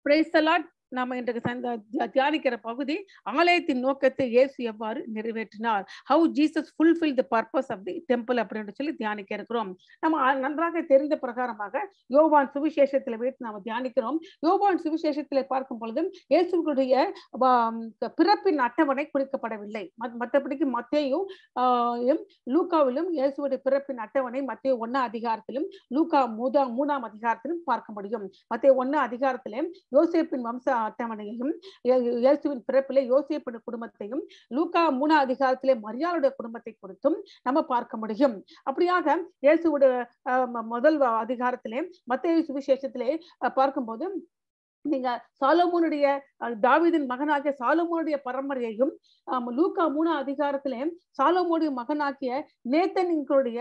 பிரைசலாட் நாம இன்றைக்கு சந்த தியா- தியானிக்கிற பகுதி ஆலயத்தின் நோக்கத்தை இயேசு எவ்வாறு நிறைவேற்றினார் how Jesus fulfil the purpose of the temple அப்படின்னு சொல்லி தியானிக்க இருக்கிறோம் நம்ம அ- நன்றாக தெரிந்த பிரகாரமாக யோவான் சுவிசேஷத்தில் வைத்து நாம் தியானிக்கிறோம் யோவான் சுவிசேஷத்தில் பார்க்கும் பொழுது இயேசுடைய வ- பிறப்பின் அட்டவணை குறிக்கப்படவில்லை மத்- மற்றபடிக்கு மத்தேயும் ஆஹ், எம் லூக்காவிலும் இயேசுடைய பிறப்பின் அட்டவணை மத்திய ஒன்னா அதிகாரத்திலும் லூக்கா மூதா மூணாம் அதிகாரத்திலும் பார்க்க முடியும் மத்திய ஒன்னா அதிகாரத்திலே யோசேப்பின் வம்ச அட்டவணையையும் இயே- இயேசுவின் பிறப்பிலே யோசேப்பின் குடும்பத்தையும் லூக்கா மூணா அதிகாரத்திலே மரியாளுடைய குடும்பத்தை குறித்தும் நம்ம பார்க்க முடியும் அப்படியாக இயேசுவோட ஆஹ், ம- முதல் வ- அதிகாரத்திலே மத்திய சுவிசேஷத்திலே அஹ், பார்க்கும்போது நீங்க சாலமோனுடைய அஹ், தாவீதின் மகனாகிய சாலமோனுடைய பரம்பரையையும் ஆம், லூக்கா மூணு அதிகாரத்திலே சாலமோனுடைய மகனாகிய நேத்தனுடைய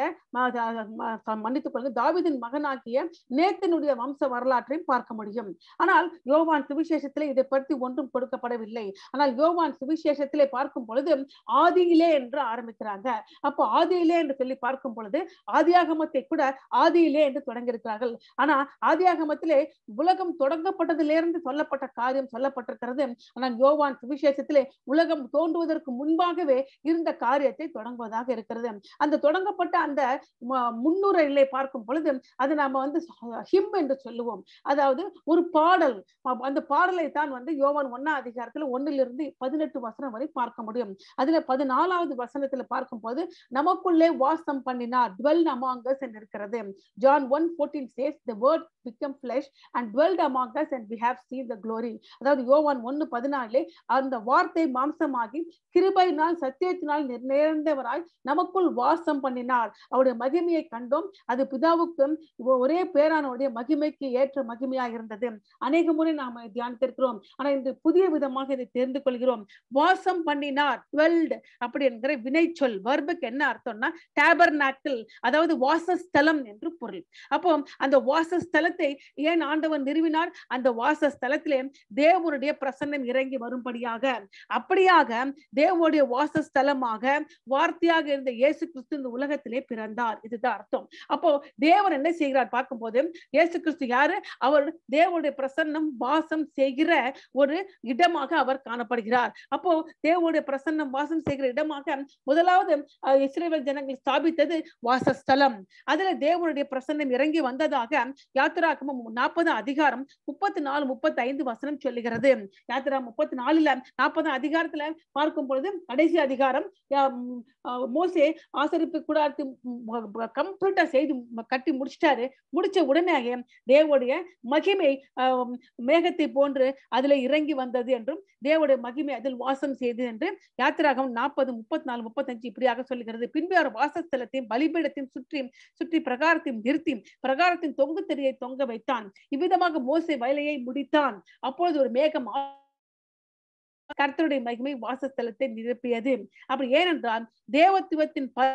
மன்னித்துக் கொள்ளுங்க தாவீதின் மகனாகிய நேத்தனுடைய வம்ச வரலாற்றையும் பார்க்க முடியும் ஆனால் யோவான் சுவிசேஷத்திலே இதை பற்றி ஒன்றும் கொடுக்கப்படவில்லை ஆனால் யோவான் சுவிசேஷத்திலே பார்க்கும் பொழுது ஆதியிலே என்று ஆரம்பிக்கிறாங்க அப்போ ஆதியிலே என்று சொல்லி பார்க்கும் பொழுது ஆதியாகமத்தை கூட ஆதியிலே என்று தொடங்கியிருக்கிறார்கள் ஆனா ஆதியாகமத்திலே உலகம் தொடங்கப்பட்டதிலிருந்து சொல்லப்பட்ட காரியம் சொல்லப்பட்டிருக்கிறது ஆனால் யோவான் சுவிசேஷத்திலே உலகம் தோன்றுவதற்கு முன்பாகவே இருந்த காரியத்தை தொடங்குவதாக இருக்கிறது அந்த தொடங்கப்பட்ட அந்த ம- முன்னுரையிலே பார்க்கும் பொழுது அது நாம வந்து ஹிம் என்று சொல்லுவோம் அதாவது ஒரு பாடல் அ- அந்த பாடலை தான் வந்து யோவான் ஒன்னா அதிகாரத்துல ஒன்னிலிருந்து பதினெட்டு வசனம் வரை பார்க்க முடியும் அதுல பதினாலாவது வசனத்துல பார்க்கும் போது நமக்குள்ளே வாசம் பண்ணினார் டுவெல் அமாங் us என்று இருக்கிறது John one fourteen says the word become flesh and dwelt among us and we have seen the glory அதாவது யோவான் ஒன்னு பதினாலே அந்த வார்த்தை மாம்சமாகி கிருபையினால் சத்தியத்தினால் நிர்- நேர்ந்தவராய் நமக்குள் வாசம் பண்ணினார் அவருடைய மகிமையை கண்டோம் அது பிதாவுக்கும் ஒ- ஒரே பேரானவருடைய மகிமைக்கு ஏற்ற மகிமையா இருந்தது அநேக முறை நாம தியானித்திருக்கிறோம் ஆனா இன்று புதிய விதமாக இதை தெரிந்து கொள்கிறோம் வாசம் பண்ணினார் டுவெல்ட் அப்படி என்கிற வினைச்சொல் வர்புக்கு என்ன அர்த்தம்னா டேபர் அதாவது வாசஸ்தலம் என்று பொருள் அப்போ அந்த வாசஸ்தலத்தை ஏன் ஆண்டவன் நிறுவினார் அந்த வாசஸ்தலத்திலே தேவனுடைய பிரசன்னம் இறங்கி வரும்படியாக அப்படியாக தேவனுடைய வாசஸ்தலமாக வார்த்தையாக இருந்த இயேசு கிறிஸ்து இந்த உலகத்திலே பிறந்தார் இதுதான் அர்த்தம் அப்போ தேவன் என்ன செய்கிறார் பார்க்கும்போது இயேசு கிறிஸ்து யாரு அவர் தேவனுடைய பிரசன்னம் வாசம் செய்கிற ஒரு இடமாக அவர் காணப்படுகிறார் அப்போ தேவனுடைய பிரசன்னம் வாசம் செய்கிற இடமாக முதலாவது அஹ், இஸ்ரவேல் ஜனங்கள் ஸ்தாபித்தது வாசஸ்தலம் அதுல தேவனுடைய பிரசன்னம் இறங்கி வந்ததாக யாத்திராகமம் நாற்பது அதிகாரம் முப்பத்தி நாலு முப்பத்தி ஐந்து வசனம் சொல்லுகிறது யாத்திரா முப்பத்தி நாலுல நாற்பது அதிகாரத்துல பார்க்கும் பொழுது கடைசி அதிகாரம் யா- ம், அஹ், மோசே ஆசரிப்பு கூடாரத்தை கம்ப்ளீட்டா செய்து ம- கட்டி முடிச்சிட்டாரு முடிச்ச உடனே தேவனுடைய மகிமை ஆஹ், மேகத்தை போன்று அதுல இறங்கி வந்தது என்றும் தேவனுடைய மகிமை அதில் வாசம் செய்து என்று யாத்திராகம் நாற்பது முப்பத்தி நாலு முப்பத்தஞ்சு இப்படியாக சொல்லுகிறது பின்பு அவர் வாசஸ்தலத்தையும் பலிபீடத்தையும் சுற்றி சுற்றி பிரகாரத்தையும் நிறுத்தி பிரகாரத்தின் தொங்கு தெரியை தொங்க வைத்தான் இவ்விதமாக மோசே வேலையை முடித்தான் அப்பொழுது ஒரு மேகம் ஆ- கர்த்தருடைய மகிமை வாசஸ்தலத்தை நிரப்பியது அப்படி ஏனென்றால் தேவத்துவத்தின் ப-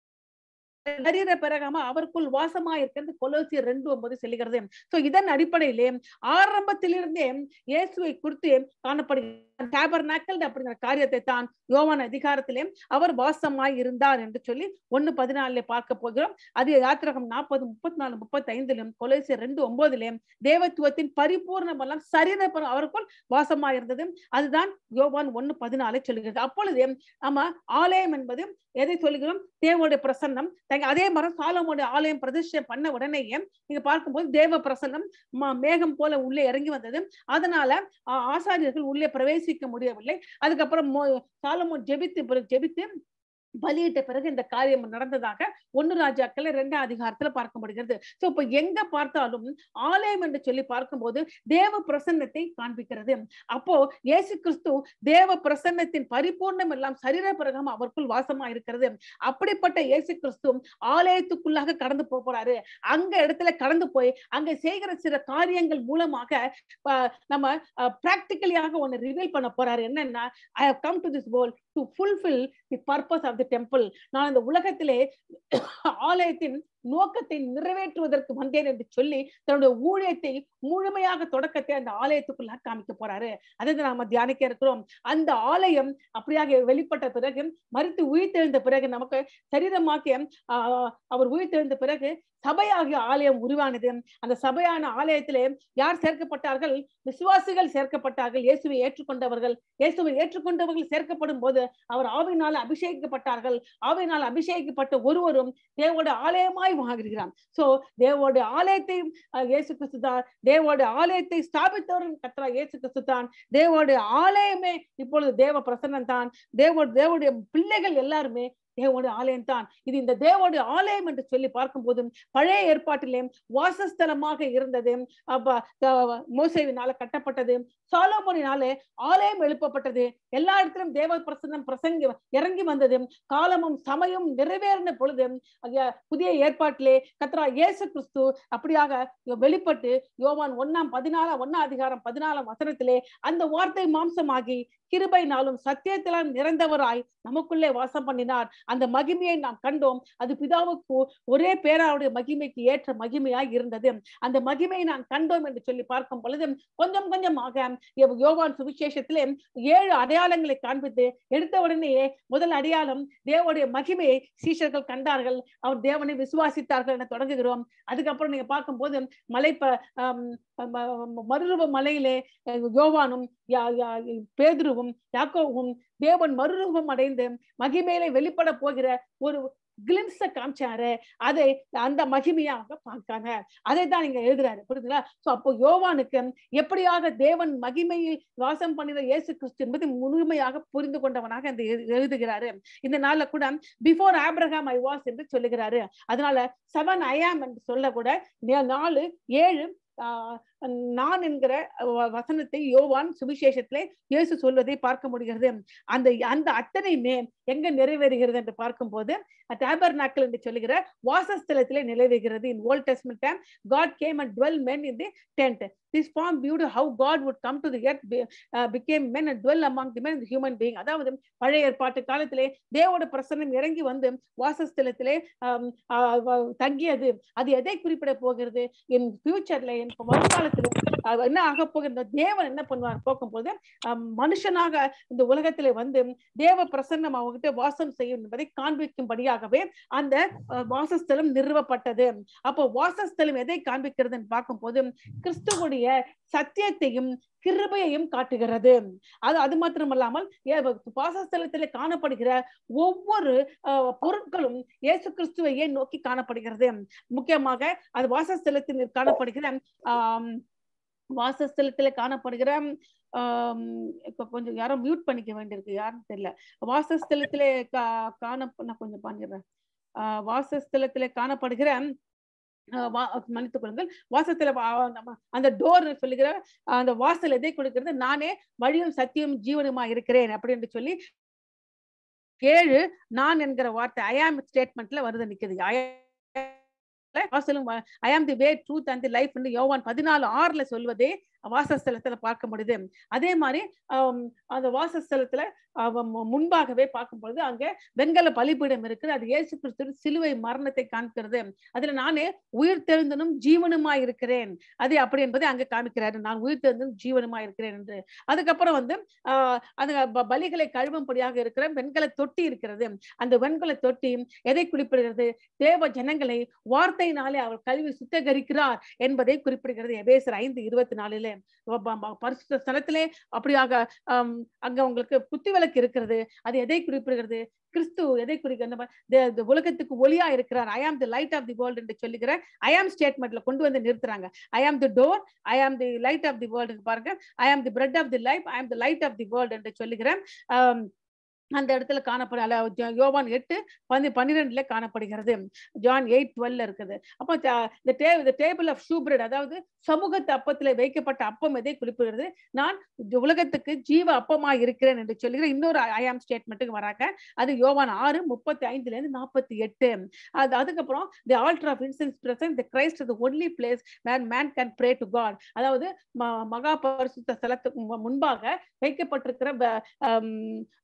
சரீர பிறகாம அவருக்குள் வாசமா இருக்கிறது கொலோசியர் ரெண்டு ஒன்பது சொல்லுகிறது சோ இதன் அடிப்படையிலே ஆரம்பத்திலிருந்தே இயேசுவை குறித்து காணப்படுகிற டேபர்நாக்கல் அப்படிங்கிற காரியத்தை தான் யோவான் அதிகாரத்திலே அவர் வாசமாய் இருந்தார் என்று சொல்லி ஒண்ணு பதினாலுல பார்க்க போகிறோம் அது யாத்திரகம் நாற்பது முப்பத்தி நாலு முப்பத்தி ஐந்திலும் கொலைசியர் ரெண்டு ஒன்பதுலயும் தேவத்துவத்தின் பரிபூர்ணம் எல்லாம் சரீர பரம் அவருக்குள் வாசமாய் இருந்தது அதுதான் யோவான் ஒண்ணு பதினாலை சொல்லுகிறது அப்பொழுது நம்ம ஆலயம் என்பது எதை சொல்லுகிறோம் தேவனுடைய பிரசன்னம் தங்க- அதே மாதிரி சாலமோடைய ஆலயம் பிரதிஷ்டை பண்ண உடனேயே நீங்க பார்க்கும்போது தேவ பிரசன்னம் ம- மேகம் போல உள்ளே இறங்கி வந்தது அதனால ஆ- ஆசாரியர்கள் உள்ளே பிரவேசிக்க முடியவில்லை அதுக்கப்புறம் மோ- சாலமோன் ஜெபித்து பிறகு ஜெபித்து பலியிட்ட பிறகு இந்த காரியம் நடந்ததாக ஒன்னு ராஜாக்கள் இரண்டாம் அதிகாரத்துல பார்க்க முடிகிறது சோ இப்ப எங்க பார்த்தாலும் ஆலயம் என்று சொல்லி பார்க்கும்போது தேவ பிரசன்னத்தை காண்பிக்கிறது அப்போ இயேசு கிறிஸ்து தேவ பிரசன்னத்தின் பரிபூர்ணம் எல்லாம் சரீர பிரகம் அவருக்குள் வாசமா இருக்கிறது அப்படிப்பட்ட இயேசு கிறிஸ்து ஆலயத்துக்குள்ளாக கடந்து போக போறாரு அங்க இடத்துல கடந்து போய் அங்க செய்கிற சில காரியங்கள் மூலமாக அஹ், நம்ம பிராக்டிக்கலியாக ஒன்னு ரிவீல் பண்ண போறாரு என்னன்னா I have come to this world to fulfil the purpose of the temple நான் இந்த உலகத்திலே ஆலயத்தின் நோக்கத்தை நிறைவேற்றுவதற்கு வந்தேன் என்று சொல்லி தன்னுடைய ஊழியத்தை முழுமையாக தொடக்கத்தை அந்த ஆலயத்துக்குள்ள காமிக்க போறாரு அதை தான் நாம தியானிக்க இருக்கிறோம் அந்த ஆலயம் அப்படியாக வெளிப்பட்ட பிறகு மறித்து உயிர்த்தெழுந்த பிறகு நமக்கு சரீரமாக்கிய ஆஹ் அவர் உயிர்த்தெழுந்த பிறகு சபையாகிய ஆலயம் உருவானது அந்த சபையான ஆலயத்திலே யார் சேர்க்கப்பட்டார்கள் விசுவாசிகள் சேர்க்கப்பட்டார்கள் இயேசுவை ஏற்றுக்கொண்டவர்கள் இயேசுவை ஏற்றுக்கொண்டவர்கள் சேர்க்கப்படும் போது அவர் ஆவினால் அபிஷேகிக்கப்பட்டார்கள் ஆவினால் அபிஷேகிக்கப்பட்ட ஒருவரும் தேவோட ஆலயமாய் மாறுகிறான் சோ தேவோட ஆலயத்தை அஹ், இயேசு கிறிஸ்து தான் தேவோட ஆலயத்தை ஸ்தாபித்தவரும் கத்ரா இயேசு கிறிஸ்து தான் தேவோட ஆலயமே இப்பொழுது தேவ பிரசன்னம் தான் தேவ தேவனுடைய பிள்ளைகள் எல்லாருமே தேவோட ஆலயம் தான் இது இந்த தேவோட ஆலயம் என்று சொல்லி பார்க்கும்போது பழைய ஏற்பாட்டிலே வாசஸ்தலமாக இருந்தது அப்ப த- மோசேவினால கட்டப்பட்டது சாலோமோனினாலே ஆலயம் எழுப்பப்பட்டது எல்லா இடத்திலும் தேவ பிரசன்னம் பிரசங்கி இறங்கி வந்தது காலமும் சமயம் நிறைவேறின பொழுது ஐயா, புதிய ஏற்பாட்டிலே கத்ரா இயேசு கிறிஸ்து அப்படியாக வெளிப்பட்டு யோவான் ஒண்ணாம் பதினாலாம் ஒண்ணாம் அதிகாரம் பதினாலாம் வசனத்திலே அந்த வார்த்தை மாம்சமாகி கிருபைனாலும் சத்தியத்திலும் நிறைந்தவராய் நமக்குள்ளே வாசம் பண்ணினார் அந்த மகிமையை நாம் கண்டோம் அது பிதாவுக்கு ஒரே பேராவுடைய மகிமைக்கு ஏற்ற மகிமையாய் இருந்தது அந்த மகிமையை நாம் கண்டோம் என்று சொல்லி பார்க்கும் பொழுது கொஞ்சம் கொஞ்சமாக யோ- யோவான் சுவிசேஷத்திலே ஏழு அடையாளங்களை காண்பித்து எடுத்த உடனேயே முதல் அடையாளம் தேவனுடைய மகிமையை சீஷர்கள் கண்டார்கள் அவர் தேவனை விசுவாசித்தார்கள் என தொடங்குகிறோம் அதுக்கப்புறம் நீங்க பார்க்கும்போது மலை ப- ஆம், ம- ம- மறுரூப மலையிலே அஹ், யோவானும் யா- யா- பேதுருவும் யாக்கோவும் தேவன் மறுரூபம் அடைந்து மகிமையிலே வெளிப்பட போகிற ஒரு கிளிம்ஸ காமிச்சாரு அதை அந்த மகிமையாக பார்க்காங்க அதை தான் நீங்க எழுதுறாரு புரியுதுங்களா சோ அப்போ யோவானுக்கு எப்படியாக தேவன் மகிமையில் வாசம் பண்ணின இயேசு கிறிஸ்து என்பதை முழுமையாக புரிந்து கொண்டவனாக இந்த எழு- எழுதுகிறாரு இந்த நாள்ல கூட பிஃபோர் ஆப்ரஹாம் ஐ வாஸ் என்று சொல்லுகிறாரு அதனால செவன் ஐ ஆம் என்று சொல்ல கூட நே- நாலு ஏழு ஆஹ் நான் என்கிற வ- வசனத்தை யோவான் சுவிசேஷத்திலே இயேசு சொல்வதை பார்க்க முடிகிறது அந்த அந்த அத்தனையுமே எங்க நிறைவேறுகிறது என்று பார்க்கும்போது டேபர்நாக்கல் என்று சொல்லுகிற வாசஸ்தலத்திலே நிறைவேறுகிறது in old testament time God came and dwell men in the tent this form beauty how God would come to the earth became men and dwell among the men human being அதாவது பழைய ஏற்பாட்டு காலத்திலே தேவோட பிரசன்னம் இறங்கி வந்து வாசஸ்தலத்திலே ஆம், ஆ, வ- தங்கியது அது எதை குறிப்பிட போகிறது என் ஃபியூச்சர்ல என் வருங்காலத்துல அது என்ன ஆக போகிற தேவன் என்ன பண்ணுவார் போகும்போது ஆம், மனுஷனாக இந்த உலகத்திலே வந்து தேவ பிரசன்னம் அவங்ககிட்ட வாசம் செய்யும் என்பதை காண்பிக்கும்படியாகவே அந்த அஹ், வாசஸ்தலம் நிறுவப்பட்டது அப்போ வாசஸ்தலம் எதை காண்பிக்கிறதுன்னு பார்க்கும்போது கிறிஸ்துவுடைய சத்தியத்தையும் கிருபையையும் காட்டுகிறது அது அது மாத்திரமல்லாமல் ஏ- வாசஸ்தலத்திலே காணப்படுகிற ஒவ்வொரு அஹ், பொருட்களும் இயேசு கிறிஸ்துவையே நோக்கி காணப்படுகிறது முக்கியமாக அது வாசஸ்தலத்தில் காணப்படுகிற ஆம், வாசஸ்தலத்துல காணப்படுகிற ஆம், இப்ப கொஞ்சம் யாரோ மியூட் பண்ணிக்க வேண்டியிருக்கு யாருன்னு தெரியல வாசஸ்தலத்திலே கா காண நான் கொஞ்சம் பண்ணிடுறேன் ஆஹ் வாசஸ்தலத்திலே காணப்படுகிற ஆஹ் வா- மன்னித்துக் கொள்ளுங்கள் வாசத்துல வா- நம்ம அந்த டோர் சொல்லுகிற அந்த வாசல் எதை கொடுக்கிறது நானே வழியும் சத்தியம் ஜீவனுமா இருக்கிறேன் அப்படின்னு சொல்லி ஏழு நான் என்கிற வார்த்தை ஐ ஆம் ஸ்டேட்மெண்ட்ல வருது நிக்குது I am வாசலும் I am the way truth and the life யோவான் பதினாலு ஆறுல சொல்வதே வாசஸ்தலத்துல பார்க்க முடியுது அதே மாதிரி ஆம், அந்த வாசஸ்தலத்துல அவ- மு- முன்பாகவே பார்க்கும் பொழுது அங்க வெண்கல பலிபீடம் இருக்குது அது இயேசு கிறிஸ்து சிலுவை மரணத்தை காண்கிறது அதுல நானே உயிர் தெழுந்தனும் ஜீவனுமா இருக்கிறேன் அது அப்படி என்பதை அங்க காமிக்கிறாரு நான் உயிர் தெழுந்தனும் ஜீவனுமா இருக்கிறேன் என்று அதுக்கப்புறம் வந்து ஆஹ் அந்த ப- பலிகளை கழுவும்படியாக இருக்கிற வெண்கல தொட்டி இருக்கிறது அந்த வெண்கல தொட்டி எதை குறிப்பிடுகிறது தேவ ஜனங்களை வார்த்தையினாலே அவர் கல்வி சுத்தகரிக்கிறார் என்பதை குறிப்பிடுகிறது எபேசர் ஐந்து இருபத்தி நாலுல பரிசுத்த ஸ்தலத்திலே அப்படியாக ஆம், அங்க உங்களுக்கு குத்தி விளக்கு இருக்கிறது அது எதை குறிப்பிடுகிறது கிறிஸ்து எதை குறிக்கிறது நம்ம the- the உலகத்துக்கு ஒளியா இருக்கிறார் I am the light of the world என்று சொல்லுகிற ஐ ஆம் ஸ்டேட்மெண்ட்ல கொண்டு வந்து நிறுத்துறாங்க ஐ am the door I am the light of the world பாருங்க I am the bread of the life I am the light of the world என்று சொல்லுகிறேன் ஆம், அந்த இடத்துல காணப்பட அல்ல, ஜோ- யோவான் எட்டு பன்னி பன்னிரெண்டுல காணப்படுகிறது ஜான் எயிட் டுவெல்ல இருக்குது அப்போ இந்த டே டேபிள் ஆஃப் ஷூபிரட் அதாவது சமூகத்து அப்பத்துல வைக்கப்பட்ட அப்பம் எதை குறிப்பிடுகிறது நான் இந்த உலகத்துக்கு ஜீவ அப்பமா இருக்கிறேன் என்று சொல்லுகிற இன்னொரு ஐஆம் ஸ்டேட்மெண்ட்டுக்கு வராங்க அது யோவான் ஆறு முப்பத்தி ஐந்துல இருந்து நாற்பத்தி எட்டு அது அதுக்கப்புறம் the altar of incense present the Christ the only place where man can pray to God அதாவது ம- மகா பரிசுத்த ஸ்தலத்துக்கு மு- முன்பாக வைக்கப்பட்டிருக்கிற வ- ஆம், அதாவது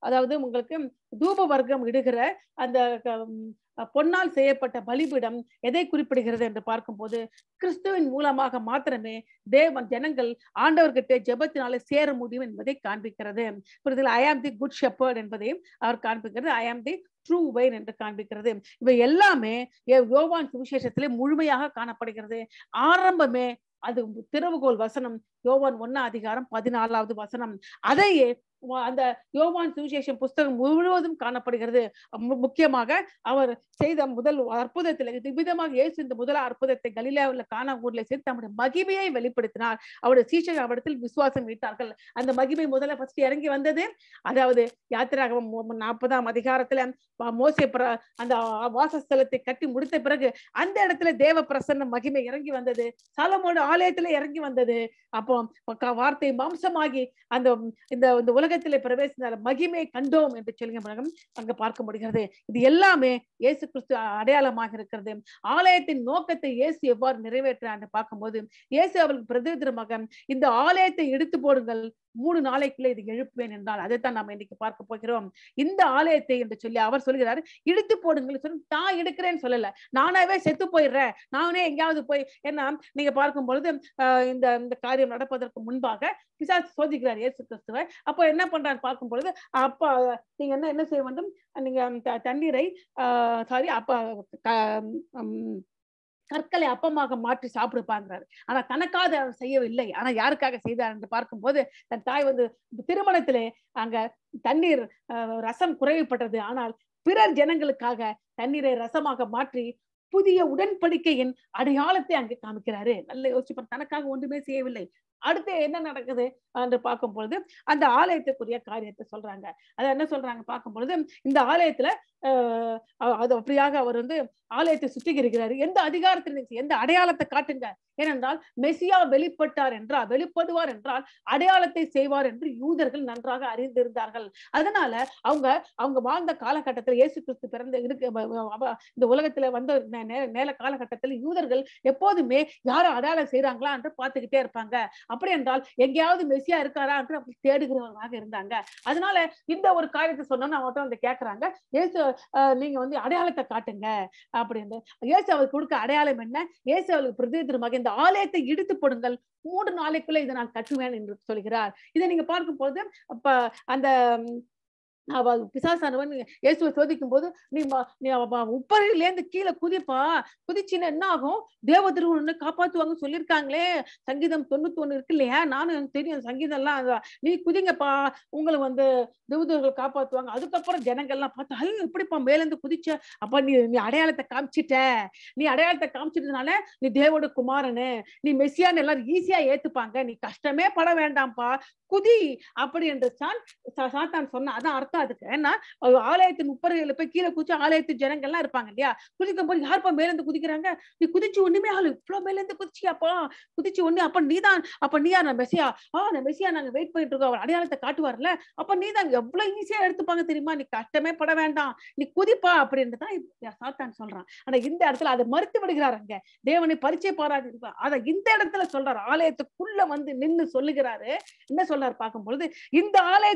உங்களுக்கு தூப வர்க்கம் இடுகிற அந்த க- ம், பொன்னால் செய்யப்பட்ட பலிபீடம் எதை குறிப்பிடுகிறது என்று பார்க்கும்போது கிறிஸ்துவின் மூலமாக மாத்திரமே தேவன் ஜனங்கள் ஆண்டவர்கிட்ட ஜெபத்தினாலே சேர முடியும் என்பதை காண்பிக்கிறது புரிதல் ஐ ஆம் தி குட் ஷெப்பர்ட் என்பதையும் அவர் காண்பிக்கிறது ஐ ஆம் தி ட்ரூ வைன் என்று காண்பிக்கிறது இவை எல்லாமே யோ- யோவான் சுவிசேஷத்திலே முழுமையாக காணப்படுகிறது ஆரம்பமே அது திறவுகோல் வசனம் யோவான் ஒன்னா அதிகாரம் பதினாலாவது வசனம் அதையே வ- அந்த யோவான் சுவிசேஷம் புஸ்தகம் முழுவதும் காணப்படுகிறது மு- முக்கியமாக அவர் செய்த முதல் அற்புதத்தில் விதமாக இயேசு இந்த முதல் அற்புதத்தை கலிலேயாவில் காண ஊர்ல செய்து தம்முடைய மகிமையை வெளிப்படுத்தினார் அவருடைய சீஷர் அவரிடத்தில் விசுவாசம் வைத்தார்கள் அந்த மகிமை முதல்ல ஃபர்ஸ்ட் இறங்கி வந்தது அதாவது யாத்திராகமம் மு- நாற்பதாம் அதிகாரத்துல ம- மோசே பிர- அந்த வாசஸ்தலத்தை கட்டி முடித்த பிறகு அந்த இடத்துல தேவ பிரசன்ன மகிமை இறங்கி வந்தது சாலமோட ஆலயத்துல இறங்கி வந்தது அப்போ க- வார்த்தை மாம்சமாகி அந்த இந்த இந்த உலகத்திலே பிரவேசினார் மகிமை கண்டோம் என்று சொல்லுங்க பிறகு அங்க பார்க்க முடிகிறது இது எல்லாமே இயேசு கிறிஸ்து அடையாளமாக இருக்கிறது ஆலயத்தின் நோக்கத்தை இயேசு எவ்வாறு நிறைவேற்றான்னு பார்க்கும்போது இயேசு அவர்களுக்கு பிரதித்திரமாக இந்த ஆலயத்தை எடுத்து போடுங்கள் மூணு நாளைக்குள்ள இது எழுப்புவேன் என்றால் அதைத்தான் நம்ம இன்னைக்கு பார்க்க போகிறோம் இந்த ஆலயத்தை என்று சொல்லி அவர் சொல்கிறார் இடித்து போடுங்கள் சொல்லி நான் எடுக்கிறேன்னு சொல்லல நானாவே செத்து போயிடுறேன் நானே எங்கேயாவது போய் ஏன்னா நீங்க பார்க்கும் பொழுது ஆஹ் இந்த இந்த காரியம் நடப்பதற்கு முன்பாக பிசாசு சோதிக்கிறார் இயேசு கிறிஸ்துவை அப்போ என்ன பண்றாரு பார்க்கும் பொழுது அப்ப நீங்க என்ன என்ன செய்ய வேண்டும் நீங்க த- தண்ணீரை சாரி அப்ப க- உம், கற்களை அப்பமாக மாற்றி சாப்பிடுப்பாங்கிறாரு ஆனா தனக்காக அவர் செய்யவில்லை ஆனா யாருக்காக செய்தார் என்று பார்க்கும்போது தன் தாய் வந்து திருமணத்திலே அங்க தண்ணீர் ஆஹ், ரசம் குறைவுபட்டது ஆனால் பிறர் ஜனங்களுக்காக தண்ணீரை ரசமாக மாற்றி புதிய உடன்படிக்கையின் அடையாளத்தை அங்கே காமிக்கிறாரு நல்ல யோசிப்பார் தனக்காக ஒன்றுமே செய்யவில்லை அடுத்து என்ன நடக்குது என்று பார்க்கும் பொழுது அந்த ஆலயத்துக்குரிய காரியத்தை சொல்றாங்க அதை என்ன சொல்றாங்க பார்க்கும் பொழுது இந்த ஆலயத்துல ஆஹ் அ- அது அப்படியாக அவர் வந்து ஆலயத்தை சுத்திகரிக்கிறாரு எந்த அதிகாரத்தில் நீங்க எந்த அடையாளத்தை காட்டுங்க ஏனென்றால் மெசியா வெளிப்பட்டார் என்றால் வெளிப்படுவார் என்றால் அடையாளத்தை செய்வார் என்று யூதர்கள் நன்றாக அறிந்திருந்தார்கள் அதனால அவங்க அவங்க வாழ்ந்த காலகட்டத்தில் இயேசு கிறிஸ்து பிறந்த இருக்கு வ- வ- அவ- இந்த உலகத்துல வந்த நே- நே- நேர காலகட்டத்தில் யூதர்கள் எப்போதுமே யாரும் அடையாளம் செய்றாங்களா என்று பார்த்துக்கிட்டே இருப்பாங்க அப்படி என்றால் எங்கேயாவது மெசியா இருக்காரா என்று அப்படி தேடுகிறவர்களாக இருந்தாங்க அதனால இந்த ஒரு காரியத்தை சொன்னோம்னா அவங்கள்ட்ட வந்து கேக்குறாங்க இயேசு அஹ், நீங்க வந்து அடையாளத்தை காட்டுங்க அப்படின்னு இயேசு அவருக்கு கொடுக்க அடையாளம் என்ன இயேசு அவருக்கு பிரதித்திரமாக இந்த ஆலயத்தை இடித்து போடுங்கள் மூன்று நாளைக்குள்ள இதை நான் கட்டுவேன் என்று சொல்கிறார் இதை நீங்க பார்க்கும் போது அப்ப அந்த ம், அவ பிசாசானவன் இயேசுவை சோதிக்கும் போது நீ ம- நீ உப்பரில இருந்து கீழே குதிப்பா குதிச்சின்னா என்ன ஆகும் தேவதூர் உன்னை காப்பாத்துவாங்கன்னு சொல்லியிருக்காங்களே சங்கீதம் தொண்ணூத்தி ஒண்ணு இருக்கு இல்லையா நானும் எனக்கு தெரியும் சங்கீதம் எல்லாம் அதான். நீ குதிங்கப்பா உங்களை வந்து தேவதூர்கள் காப்பாத்துவாங்க அதுக்கப்புறம் ஜனங்கள்லாம் பார்த்து ஐயோ இப்படிப்பா மேல இருந்து குதிச்ச அப்ப நீ நீ அடையாளத்தை காமிச்சிட்ட நீ அடையாளத்தை காமிச்சிட்டதுனால நீ தேவோட குமாரனு நீ மெஸ்ஸியான்னு எல்லாரும் ஈஸியா ஏத்துப்பாங்க நீ கஷ்டமே பட வேண்டாம்ப்பா குதி அப்படி என்று தான் சா- சாத்தான் சொன்ன அதான் அர்த்தம் அதுக்கு ஏன்னா ஒரு ஆலயத்தின் முப்பரையில போய் கீழே குதிச்சு ஆலயத்து ஜனங்கள்லாம் இருப்பாங்க இல்லையா குதிக்கும் போது யாருப்பா மேல இருந்து குதிக்கிறாங்க நீ குதிச்சு ஒண்ணுமே ஆளு இவ்வளவு மேல இருந்து குதிச்சியாப்பா குதிச்சு ஒண்ணு அப்ப நீதான் அப்ப நீயா நான் மெஸ்ஸியா ஆ நான் மெஸ்ஸியா நாங்க வெயிட் பண்ணிட்டு இருக்கோம் அவர் அடையாளத்தை காட்டுவார்ல அப்ப நீதான் எவ்வளவு ஈஸியா எடுத்துப்பாங்க தெரியுமா நீ கஷ்டமே பட வேண்டாம் நீ குதிப்பா அப்படின்னு தான் இப்ப சாத்தான் சொல்றான் ஆனா இந்த இடத்துல அதை மறுத்து விடுகிறார் அங்க தேவனை பரிச்சை பாராது அத இந்த இடத்துல சொல்றாரு ஆலயத்துக்குள்ள வந்து நின்னு சொல்லுகிறாரு என்ன சொல்றாரு பார்க்கும் பொழுது இந்த ஆலய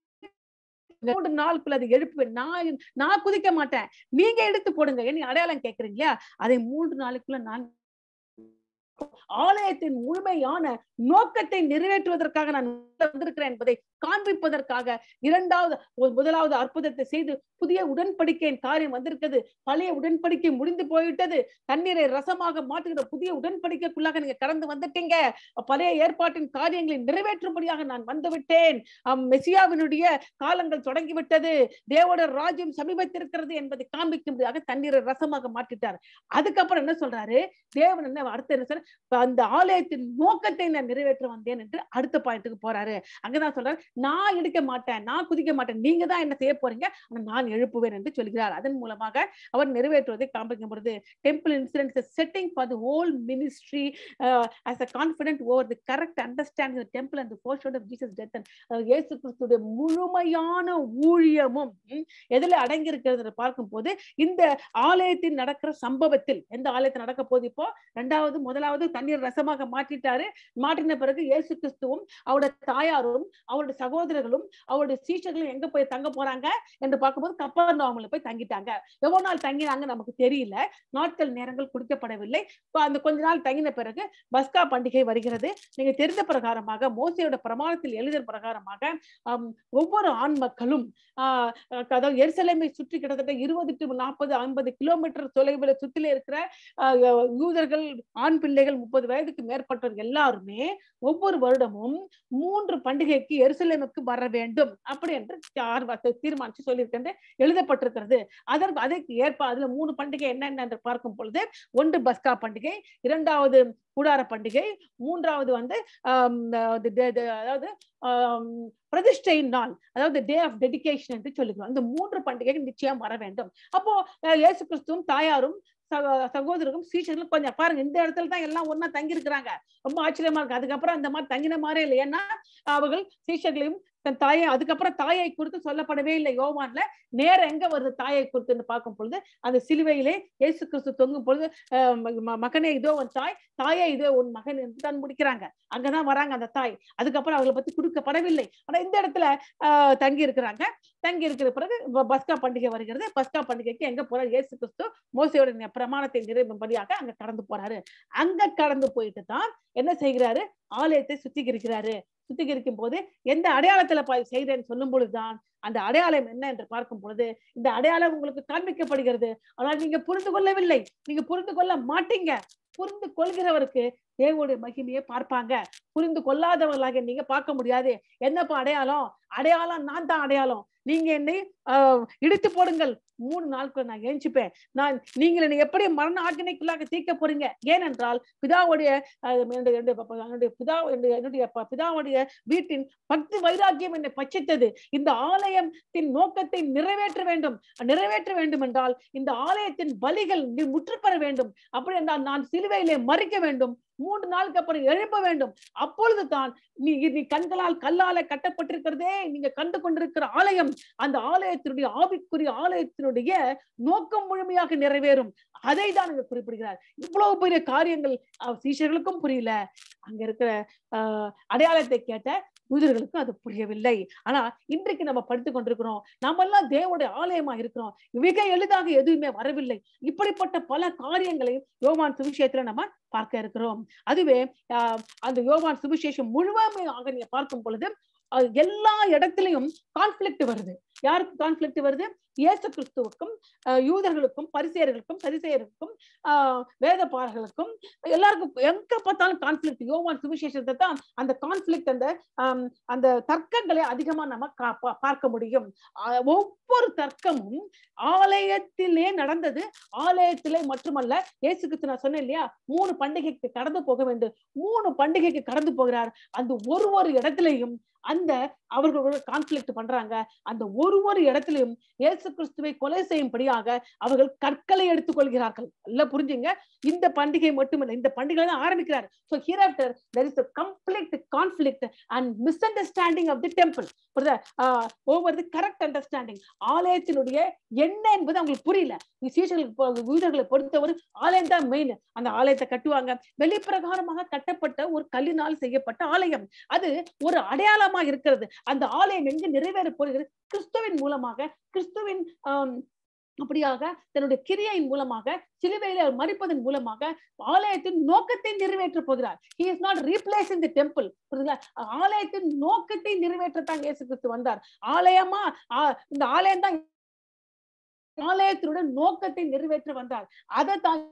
மூன்று நாளுக்குள்ள அதை எழுப்புவேன் நான் நான் குதிக்க மாட்டேன் நீங்க எடுத்து போடுங்க என்ன அடையாளம் கேக்குறீங்க அதை மூன்று நாளுக்குள்ள நான் ஆலயத்தின் முழுமையான நோக்கத்தை நிறைவேற்றுவதற்காக நான் வந்திருக்கிறேன் என்பதை காண்பிப்பதற்காக இரண்டாவது ஒரு முதலாவது அற்புதத்தை செய்து புதிய உடன்படிக்கையின் காரியம் வந்திருக்கிறது பழைய உடன்படிக்கை முடிந்து போய்விட்டது தண்ணீரை ரசமாக மாற்றுகிற புதிய உடன்படிக்கைக்குள்ளாக நீங்க கடந்து வந்துட்டீங்க பழைய ஏற்பாட்டின் காரியங்களை நிறைவேற்றும்படியாக நான் வந்துவிட்டேன் அம் மெசியாவினுடைய காலங்கள் தொடங்கிவிட்டது தேவோட ராஜ்யம் சமீபத்திருக்கிறது என்பதை காண்பிக்கும்படியாக தண்ணீரை ரசமாக மாற்றிட்டார் அதுக்கப்புறம் என்ன சொல்றாரு தேவன் என்ன அடுத்த என்ன சொல்ற அந்த ஆலயத்தின் நோக்கத்தை நான் நிறைவேற்ற வந்தேன் என்று அடுத்த பாயிண்ட்டுக்கு போறாரு அங்கதான் சொல்றாரு நான் எடுக்க மாட்டேன் நான் குதிக்க மாட்டேன் நீங்க தான் என்ன செய்ய போறீங்க ஆனா நான் எழுப்புவேன் என்று சொல்கிறார் அதன் மூலமாக அவர் நிறைவேற்றுவதை காண்பிக்கும் பொழுது temple incident setting for the whole ministry as a confident over the correct understanding the temple and foreshot of Jesus death இயேசு கிறிஸ்துடைய முழுமையான ஊழியமும் ம், எதுல அடங்கி இருக்கிறது பார்க்கும் போது இந்த ஆலயத்தில் நடக்கிற சம்பவத்தில் எந்த ஆலயத்தில் நடக்க போகுது இப்போ ரெண்டாவது முதலாவது முதலாவது தண்ணீர் ரசமாக மாற்றிட்டாரு மாற்றின பிறகு இயேசு கிறிஸ்துவும் அவருடைய தாயாரும் அவருடைய சகோதரர்களும் அவருடைய சீஷர்களும் எங்க போய் தங்க போறாங்க என்று பார்க்கும்போது கப்பர் நாமல போய் தங்கிட்டாங்க எவ்வளவு நாள் தங்கினாங்க நமக்கு தெரியல நாட்கள் நேரங்கள் குறிக்கப்படவில்லை இப்ப அந்த கொஞ்ச நாள் தங்கின பிறகு பஸ்கா பண்டிகை வருகிறது நீங்க தெரிந்த பிரகாரமாக மோசையோட பிரமாணத்தில் எழுதின பிரகாரமாக ஆம், ஒவ்வொரு ஆண் மக்களும் ஆஹ் அதாவது எருசலேமை சுற்றி கிட்டத்தட்ட இருபது டு நாற்பது ஐம்பது கிலோமீட்டர் தொலைவில் சுற்றில இருக்கிற ஆஹ் யூதர்கள் ஆண் பிள்ளைகள் முப்பது வயதுக்கு மேற்பட்டவர்கள் எல்லாருமே ஒவ்வொரு வருடமும் மூன்று பண்டிகைக்கு எருசலேமுக்கு வர வேண்டும் அப்படி என்று யார் வ- தீர்மானிச்சு சொல்லியிருக்கிறது எழுதப்பட்டிருக்கிறது அதற்கு அதற்கு ஏற்ப அதுல மூணு பண்டிகை என்னென்ன என்று பார்க்கும் பொழுது ஒன்று பஸ்கா பண்டிகை இரண்டாவது கூடார பண்டிகை மூன்றாவது வந்து ஆம், அது டே- டே- அதாவது ஆம், பிரதிஷ்டை நாள் அதாவது டே ஆஃப் டெடிகேஷன் என்று சொல்லுகிறோம் இந்த மூன்று பண்டிகைகள் நிச்சயம் வர வேண்டும் அப்போ அஹ், இயேசு கிறிஸ்துவும் தாயாரும் சகோ- சகோதரரும் சீஷர்களும் கொஞ்சம் பாருங்க இந்த இடத்துல தான் எல்லாம் ஒண்ணா தங்கி இருக்கிறாங்க ரொம்ப ஆச்சரியமா இருக்கு அதுக்கப்புறம் அந்த மாதிரி தங்கின மாதிரி இல்லை ஏன்னா அவர்கள் சீஷர்களையும் தன் தாயை அதுக்கப்புறம் தாயை குறித்து சொல்லப்படவே இல்லை யோவான்ல நேரம் எங்க வருது தாயை குறித்துன்னு பார்க்கும் பொழுது அந்த சிலுவையிலே இயேசு கிறிஸ்து தொங்கும் பொழுது அஹ், ம- ம- மகனே இதோ உன் தாய் தாயே இதோ உன் மகன் என்று தான் முடிக்கிறாங்க அங்கதான் வராங்க அந்த தாய் அதுக்கப்புறம் அவங்களை பத்தி கொடுக்கப்படவில்லை ஆனா இந்த இடத்துல ஆஹ், தங்கி இருக்கிறாங்க தங்கி இருக்கிற பிறகு ப- பஸ்கா பண்டிகை வருகிறது பஸ்கா பண்டிகைக்கு எங்க போறாரு இயேசு கிறிஸ்து மோசையோட நி- பிரமாணத்தை நிறைவேறும்படியாக அங்க கடந்து போறாரு அங்க கடந்து போயிட்டு தான் என்ன செய்கிறாரு ஆலயத்தை சுத்திகரிக்கிறாரு சுத்திகரிக்கும் போது எந்த அடையாளத்துல பா- செய்கிறேன்னு சொல்லும் பொழுதுதான் அந்த அடையாளம் என்ன என்று பார்க்கும் பொழுது இந்த அடையாளம் உங்களுக்கு காண்பிக்கப்படுகிறது ஆனால் நீங்க புரிந்து கொள்ளவில்லை நீங்க புரிந்து கொள்ள மாட்டீங்க புரிந்து கொள்கிறவருக்கு தேவனுடைய மகிமையை பார்ப்பாங்க புரிந்து கொள்ளாதவர்களாக நீங்க பார்க்க முடியாது என்னப்பா அடையாளம் அடையாளம் நான் தான் அடையாளம் நீங்க என்னை ஆஹ், இடித்து போடுங்கள் மூணு நாட்கள் நான் ஏஞ்சிப்பேன் நான் நீங்கள் என்னை எப்படி மரண ஆக்கினைக்குள்ளாக தீர்க்க போறீங்க ஏனென்றால் பிதாவுடைய ஆஹ், என்னுடைய என்னுடைய ப- ப- என்னுடைய பிதா என்னுடைய என்னுடைய ப- பிதாவுடைய வீட்டின் பக்தி வைராக்கியம் என்னை பட்சித்தது இந்த ஆலயத்தின் நோக்கத்தை நிறைவேற்ற வேண்டும் நிறைவேற்ற வேண்டும் என்றால் இந்த ஆலயத்தின் பலிகள் நி- முற்றுப்பெற வேண்டும் அப்படி என்றால் நான் சிலுவையிலே மறிக்க வேண்டும் மூன்று நாளுக்கு அப்புறம் எழுப்ப வேண்டும் அப்பொழுது தான் நீ நீ கண்களால் கல்லால கட்டப்பட்டிருக்கிறதே நீங்க கண்டு கொண்டிருக்கிற ஆலயம் அந்த ஆலயத்தினுடைய ஆவிக்குரிய ஆலயத்தினுடைய நோக்கம் முழுமையாக நிறைவேறும் அதை தான் இங்க குறிப்பிடுகிறார் இவ்வளவு பெரிய காரியங்கள் அஹ், சீஷர்களுக்கும் புரியல அங்க இருக்கிற ஆஹ், அடையாளத்தை கேட்ட யூதர்களுக்கும் அது புரியவில்லை ஆனா இன்றைக்கு நம்ம படித்துக் கொண்டிருக்கிறோம் நாம எல்லாம் தேவனுடைய ஆலயமா இருக்கிறோம் மிக எளிதாக எதுவுமே வரவில்லை இப்படிப்பட்ட பல காரியங்களையும் யோவான் சுவிசேஷத்துல நம்ம பார்க்க இருக்கிறோம் அதுவே ஆஹ், அந்த யோவான் சுவிசேஷம் முழுமையாக நீங்க பார்க்கும் பொழுது அஹ், எல்லா இடத்திலையும் கான்ஃபிளிக்ட் வருது யாருக்கு கான்ஃபிளிக்ட் வருது இயேசு கிறிஸ்துவுக்கும் அஹ், யூதர்களுக்கும் பரிசேயர்களுக்கும் சரிசேயருக்கும் ஆஹ், வேதபாரர்களுக்கும் எல்லாருக்கும் எங்க பார்த்தாலும் கான்ஃபிளிக்ட் யோவான் சுவிசேஷத்தை தான் அந்த கான்ஃபிளிக்ட் அந்த ஆம், அந்த தர்க்கங்களை அதிகமா நம்ம கா- பா- பார்க்க முடியும் ஆஹ், ஒவ்வொரு தர்க்கமும் ஆலயத்திலே நடந்தது ஆலயத்திலே மட்டுமல்ல இயேசு கிறிஸ்து நான் சொன்னேன் இல்லையா மூணு பண்டிகைக்கு கடந்து போக வேண்டும் மூணு பண்டிகைக்கு கடந்து போகிறார் அந்த ஒரு ஒரு இடத்திலையும் அந்த அவர்களோட கான்ஃபிளிக்ட் பண்றாங்க அந்த ஒரு ஒரு இடத்திலையும் இயேசு கிறிஸ்துவை கொலை செய்யும்படியாக அவர்கள் கற்களை எடுத்துக்கொள்கிறார்கள் நல்லா புரிஞ்சுங்க இந்த பண்டிகை மட்டுமில்லை இந்த பண்டிகை தான் ஆரம்பிக்கிறார் so here after there is a complete conflict and misunderstanding of the temple over the correct understanding ஆலயத்தினுடைய என்ன என்பது அவங்களுக்கு புரியல சீசர்களுக்கு பொ- யூதர்களை பொறுத்தவரை ஆலயம் தான் மெயின் அந்த ஆலயத்தை கட்டுவாங்க வெளிப்பிரகாரமாக கட்டப்பட்ட ஒரு கல்லினால் செய்யப்பட்ட ஆலயம் அது ஒரு அடையாளமா இருக்கிறது அந்த ஆலயம் எங்கு நிறைவேற போகிறது கிறிஸ்துவின் மூலமாக கிறிஸ்துவின் ஆம், அப்படியாக தன்னுடைய கிரியையின் மூலமாக சிலுவையில அவர் மறிப்பதன் மூலமாக ஆலயத்தின் நோக்கத்தை நிறைவேற்ற போகிறார் he is not replacing the temple புரியுதுங்களா ஆலயத்தின் நோக்கத்தை நிறைவேற்றத்தான் இயேசு கிறிஸ்து வந்தார் ஆலயமா ஆ- இந்த ஆலயம் தான் ஆலயத்தினுடைய நோக்கத்தை நிறைவேற்ற வந்தார் அதை தான்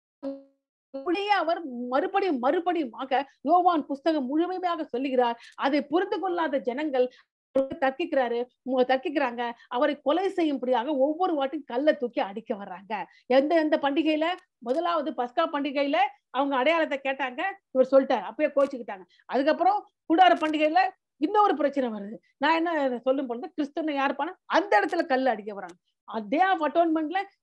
அப்படியே அவர் மறுபடியும் மறுபடியுமாக யோவான் புஸ்தகம் முழுமையாக சொல்லுகிறார் அதை புரிந்து கொள்ளாத ஜனங்கள் தர்க்கிக்கிறாரு மு- தர்க்கிக்கிறாங்க அவரை கொலை செய்யும்படியாக ஒவ்வொரு வாட்டியும் கல்லை தூக்கி அடிக்க வர்றாங்க எந்த எந்த பண்டிகையில முதலாவது பஸ்கா பண்டிகையில அவங்க அடையாளத்தை கேட்டாங்க இவர் சொல்லிட்டாரு அப்பயே கோச்சுக்கிட்டாங்க அதுக்கப்புறம் கூடார பண்டிகையில இன்னொரு பிரச்சனை வருது நான் என்ன சொல்லும் பொழுது கிறிஸ்தவனை யார் பண்ண அந்த இடத்துல கல் அடிக்க வராங்க டே ஆஃப் அட்டோன்மெண்ட்ல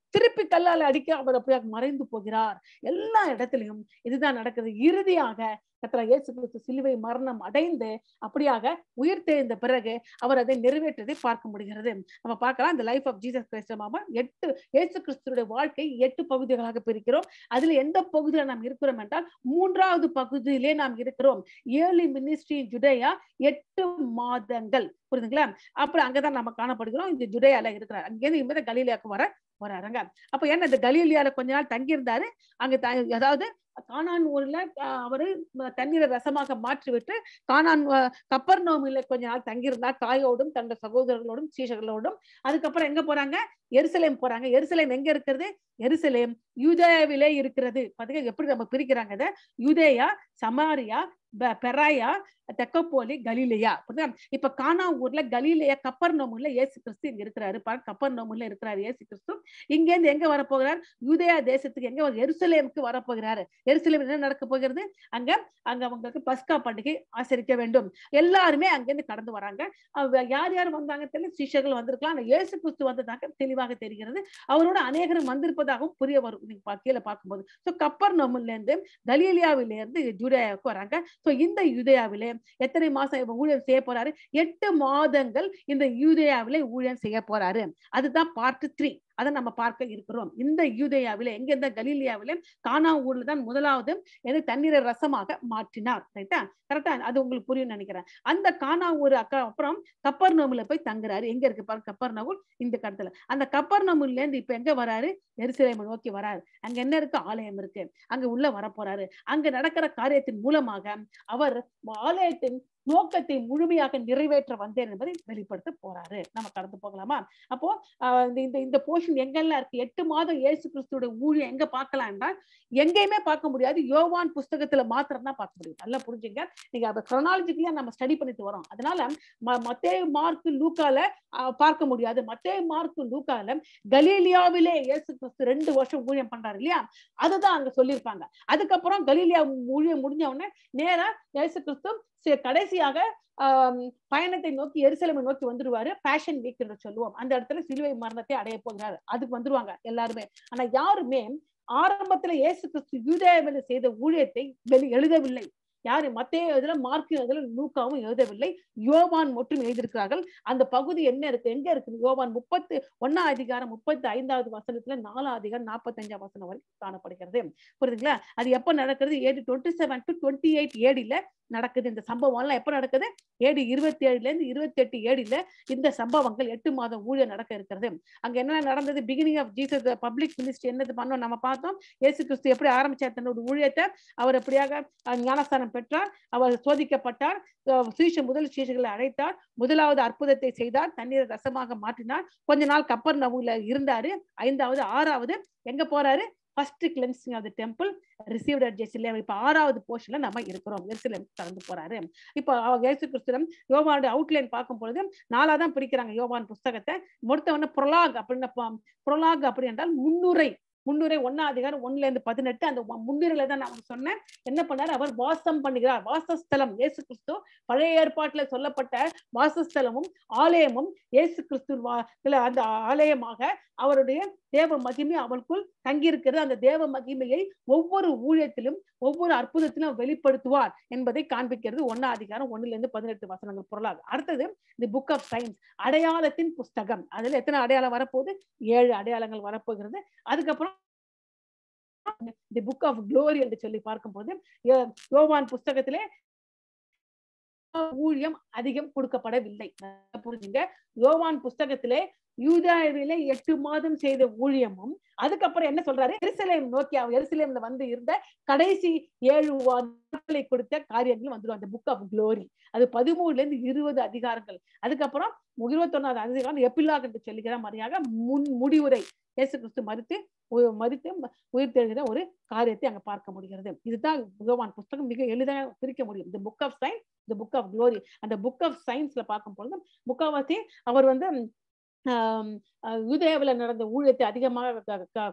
திருப்பி கல்லால் அடிக்க அவர் அப்படியே மறைந்து போகிறார் எல்லா இடத்துலயும் இதுதான் நடக்குது இறுதியாக கத்திர இயேசு கிறிஸ்து சிலுவை மரணம் அடைந்து அப்படியாக உயிர் தெழுந்த பிறகு அவர் அதை நிறைவேற்றதை பார்க்க முடிகிறது நம்ம பார்க்கலாம் இந்த லைஃப் ஆஃப் ஜீசஸ் கிறிஸ்து நாம எட்டு இயேசு கிறிஸ்துடைய வாழ்க்கை எட்டு பகுதிகளாக பிரிக்கிறோம் அதுல எந்த பகுதியில நாம் இருக்கிறோம் என்றால் மூன்றாவது பகுதியிலே நாம் இருக்கிறோம் ஏழு மினிஸ்ட்ரி ஜுடையா எட்டு மாதங்கள் புரியுதுங்களா அப்புறம் அங்கதான் நம்ம காணப்படுகிறோம் இந்த ஜுடையால இருக்கிறார் அங்கேருந்து இனிமே கலீலியாவுக்கு வர வராருங்க அப்ப ஏன்னா இந்த கலீலியால கொஞ்ச நாள் தங்கி இருந்தாரு அங்க த- அதாவது கானான் ஊர்ல அஹ், அவரு தண்ணீரை ரசமாக மாற்றி விட்டு கானான் கப்பர் நோமில கொஞ்ச நாள் தங்கியிருந்தார் தாயோடும் தன்னோட சகோதரர்களோடும் சீஷர்களோடும் அதுக்கப்புறம் எங்க போறாங்க எருசலேம் போறாங்க எருசலேம் எங்க இருக்கிறது எருசலேம் யூதேயாவிலே இருக்கிறது பாத்தீங்க எப்படி நம்ம பிரிக்கிறாங்க இதை யூதேயா சமாரியா பெ- பெராயா தெக்கப்போலி கலீலியா புரியுதா இப்ப கானா ஊர்ல கலீலியா கப்பர் நோமுல இயேசு கிறிஸ்து இங்க இருக்கிறாரு பாருங்க கப்பர் நோமுல இருக்கிறாரு இயேசு கிறிஸ்து இங்க இருந்து எங்க வரப்போகிறார் யூதேயா தேசத்துக்கு எங்க வர- எருசலேமுக்கு வரப்போகிறாரு எருசலேம் என்ன நடக்க போகிறது அங்க அங்க அவங்களுக்கு பஸ்கா பண்டிகை ஆசரிக்க வேண்டும் எல்லாருமே அங்கிருந்து கடந்து வராங்க அவ- யார் யார் வந்தாங்க தெரியல சிஷ்யர்கள் வந்திருக்கலாம் ஆனா இயேசு கிறிஸ்து வந்ததாக தெளிவாக தெரிகிறது அவரோட அநேகரும் வந்திருப்பதாகவும் புரிய வரும் நீங்க பா- கீழே பார்க்கும்போது சோ கப்பர் நோமுல இருந்து கலீலியாவில இருந்து யூதேயாவுக்கு வராங்க சோ இந்த யூதேயாவிலே எத்தனை மாசம் இவங்க ஊழியம் செய்ய போறாரு எட்டு மாதங்கள் இந்த யூதேயாவிலே ஊழியம் செய்ய போறாரு அதுதான் பார்ட் த்ரீ அதை நம்ம பார்க்க இருக்கிறோம் இந்த யூதேயாவிலே எங்க இந்த கலீலியாவிலே கானா ஊர்ல தான் முதலாவது எது தண்ணீரை ரசமாக மாற்றினார் ரைட்டா கரெக்டா அது உங்களுக்கு புரியும் நினைக்கிறேன் அந்த கானா ஊர் அக்கா அப்புறம் கப்பர் நோமுல போய் தங்குறாரு எங்க இருக்கு பாருங்க கப்பர் நகூல் இந்த கடத்துல அந்த கப்பர் நோமுல இருந்து இப்ப எங்க வராரு எருசலேமை நோக்கி வராரு அங்க என்ன இருக்கு ஆலயம் இருக்கு அங்க உள்ள வரப்போறாரு அங்க நடக்கிற காரியத்தின் மூலமாக அவர் ஆலயத்தின் நோக்கத்தை முழுமையாக நிறைவேற்ற வந்தேன் என்பதை வெளிப்படுத்த போறாரு நம்ம கடந்து போகலாமா அப்போ ஆஹ் இந்த இந்த இந்த போர்ஷன் எங்கெல்லாம் இருக்கு எட்டு மாதம் இயேசு கிறிஸ்துவோட ஊழியம் எங்க பார்க்கலாம் என்றால் எங்கேயுமே பார்க்க முடியாது யோவான் புஸ்தகத்துல மாத்திரம் தான் பார்க்க முடியும் நல்லா புரிஞ்சுங்க நீங்க அதை chronologically நம்ம ஸ்டடி பண்ணிட்டு வரோம் அதனால ம- மத்தேயு மார்க் லூக்கால ஆஹ் பார்க்க முடியாது மத்தேயு மார்க் லூக்கால கலீலியாவிலே இயேசு கிறிஸ்து ரெண்டு வருஷம் ஊழியம் பண்றாரு இல்லையா அதுதான் அங்க சொல்லியிருப்பாங்க அதுக்கப்புறம் கலீலியா ஊழியம் முடிஞ்ச உடனே நேரா இயேசு கிறிஸ்து சி- கடைசியாக ஆஹ் பயணத்தை நோக்கி எருசலேமை நோக்கி வந்துருவாரு பேஷன் வீக் என்று சொல்லுவோம் அந்த இடத்துல சிலுவை மரணத்தை அடைய போகிறாரு அதுக்கு வந்துருவாங்க எல்லாருமே ஆனா யாருமே ஆரம்பத்துல இயேசு கிறிஸ்து யூதேயாவில் செய்த ஊழியத்தை வெளி எழுதவில்லை யாரு மத்தேயு இதுல மார்க்கு இதுல லூக்காவும் எழுதவில்லை யோவான் மட்டும் எழுதியிருக்கிறார்கள் அந்த பகுதி என்ன இருக்கு எங்க இருக்கு யோவான் முப்பத்து ஒன்னா அதிகாரம் முப்பத்தி ஐந்தாவது வசனத்துல நாலாம் அதிகாரம் நாற்பத்தஞ்சாம் வசனம் வரைக்கும் காணப்படுகிறது புரியுதுங்களா அது எப்ப நடக்கிறது AD twenty seven to twenty eight ஏடில நடக்குது இந்த சம்பவம் எல்லாம் எப்ப நடக்குது ஏடி இருபத்தி ஏழுல இருந்து இருபத்தி எட்டு ஏடில இந்த சம்பவங்கள் எட்டு மாதம் ஊழியம் நடக்க இருக்கிறது அங்க என்ன நடந்தது beginning of Jesus public ministry என்னது பண்ணோம் நம்ம பார்த்தோம் இயேசு கிறிஸ்து எப்படி ஆரம்பிச்சார் தன்னோட ஊழியத்தை அவர் எப்படியாக அஹ், ஞானஸ்தானம் பெற்றார் அவர் சோதிக்கப்பட்டார் அஹ், சீஷ முதல் சீஷர்களை அழைத்தார் முதலாவது அற்புதத்தை செய்தார் தண்ணீரை ரசமாக மாற்றினார் கொஞ்ச நாள் கப்பர் நவுல இருந்தாரு ஐந்தாவது ஆறாவது எங்க போறாரு first cleansing of the temple received at Jerusalem இப்ப ஆறாவது போர்ஷன்ல நம்ம இருக்கிறோம் எருசலேம் கடந்து போறாரு இப்போ அவ- இயேசு கிறிஸ்துவம் யோவானுடைய அவுட்லைன் பார்க்கும் பொழுது நாலா தான் பிரிக்கிறாங்க யோவான் புஸ்தகத்தை முடித்தவன புரலாக் அப்படின்னு புரலாக் அப்படி என்றால் முன்னுரை முன்னுரை ஒன்னா அதிகாரம் ஒண்ணுல இருந்து பதினெட்டு அந்த மு- முன்னுரையில தான் நான் உங்களுக்கு சொன்னேன் என்ன பண்ணாரு அவர் வாசம் பண்ணுகிறார் வாசஸ்தலம் இயேசு கிறிஸ்து பழைய ஏற்பாட்டுல சொல்லப்பட்ட வாசஸ்தலமும் ஆலயமும் இயேசு கிறிஸ்து வா- இல்ல அந்த ஆலயமாக அவருடைய தேவ மகிமை அவளுக்குள் தங்கியிருக்கிறது அந்த தேவ மகிமையை ஒவ்வொரு ஊழியத்திலும் ஒவ்வொரு அற்புதத்திலும் வெளிப்படுத்துவார் என்பதை காண்பிக்கிறது ஒன்னா அதிகாரம் ஒண்ணுல இருந்து பதினெட்டு வசனங்கள் பொருளாக அடுத்தது தி புக் ஆஃப் சயின்ஸ் அடையாளத்தின் புஸ்தகம் அதுல எத்தனை அடையாளம் வரப்போகுது ஏழு அடையாளங்கள் வரப்போகிறது அதுக்கப்புறம் தி புக் ஆஃப் க்ளோரி என்று சொல்லி பார்க்கும்போது யோ- யோவான் புஸ்தகத்திலே ஊழியம் அதிகம் கொடுக்கப்படவில்லை நல்லா புரிஞ்சுங்க யோவான் புஸ்தகத்திலே யூதாவிலே எட்டு மாதம் செய்த ஊழியமும் அதுக்கப்புறம் என்ன சொல்றாரு எருசலேம் நோக்கி அவன் எருசலேம்ல வந்து இருந்த கடைசி ஏழு நாட்களை கொடுத்த காரியங்கள் வந்துடும் அந்த புக் ஆஃப் க்ளோரி அது பதிமூணுல இருந்து இருபது அதிகாரங்கள் அதுக்கப்புறம் இருபத்தொன்னாவது அதிகாரம் எப்பிலாக் என்று சொல்லுகிற மாதிரியாக முன் முடிவுரை இயேசு கிறிஸ்து மறுத்து உ- மறுத்து ம- உயிர் தெழுகிற ஒரு காரியத்தை அங்க பார்க்க முடிகிறது இதுதான் யோவான் புஸ்தகம் மிக எளிதாக பிரிக்க முடியும் இந்த புக் ஆஃப் சயின்ஸ் இந்த புக் ஆஃப் க்ளோரி அந்த புக் ஆஃப் சயின்ஸ்ல பார்க்கும் பொழுது முக்காவாசி அவர் வந்து ஆம், அஹ் யூதேயாவுல நடந்த ஊழியத்தை அதிகமாக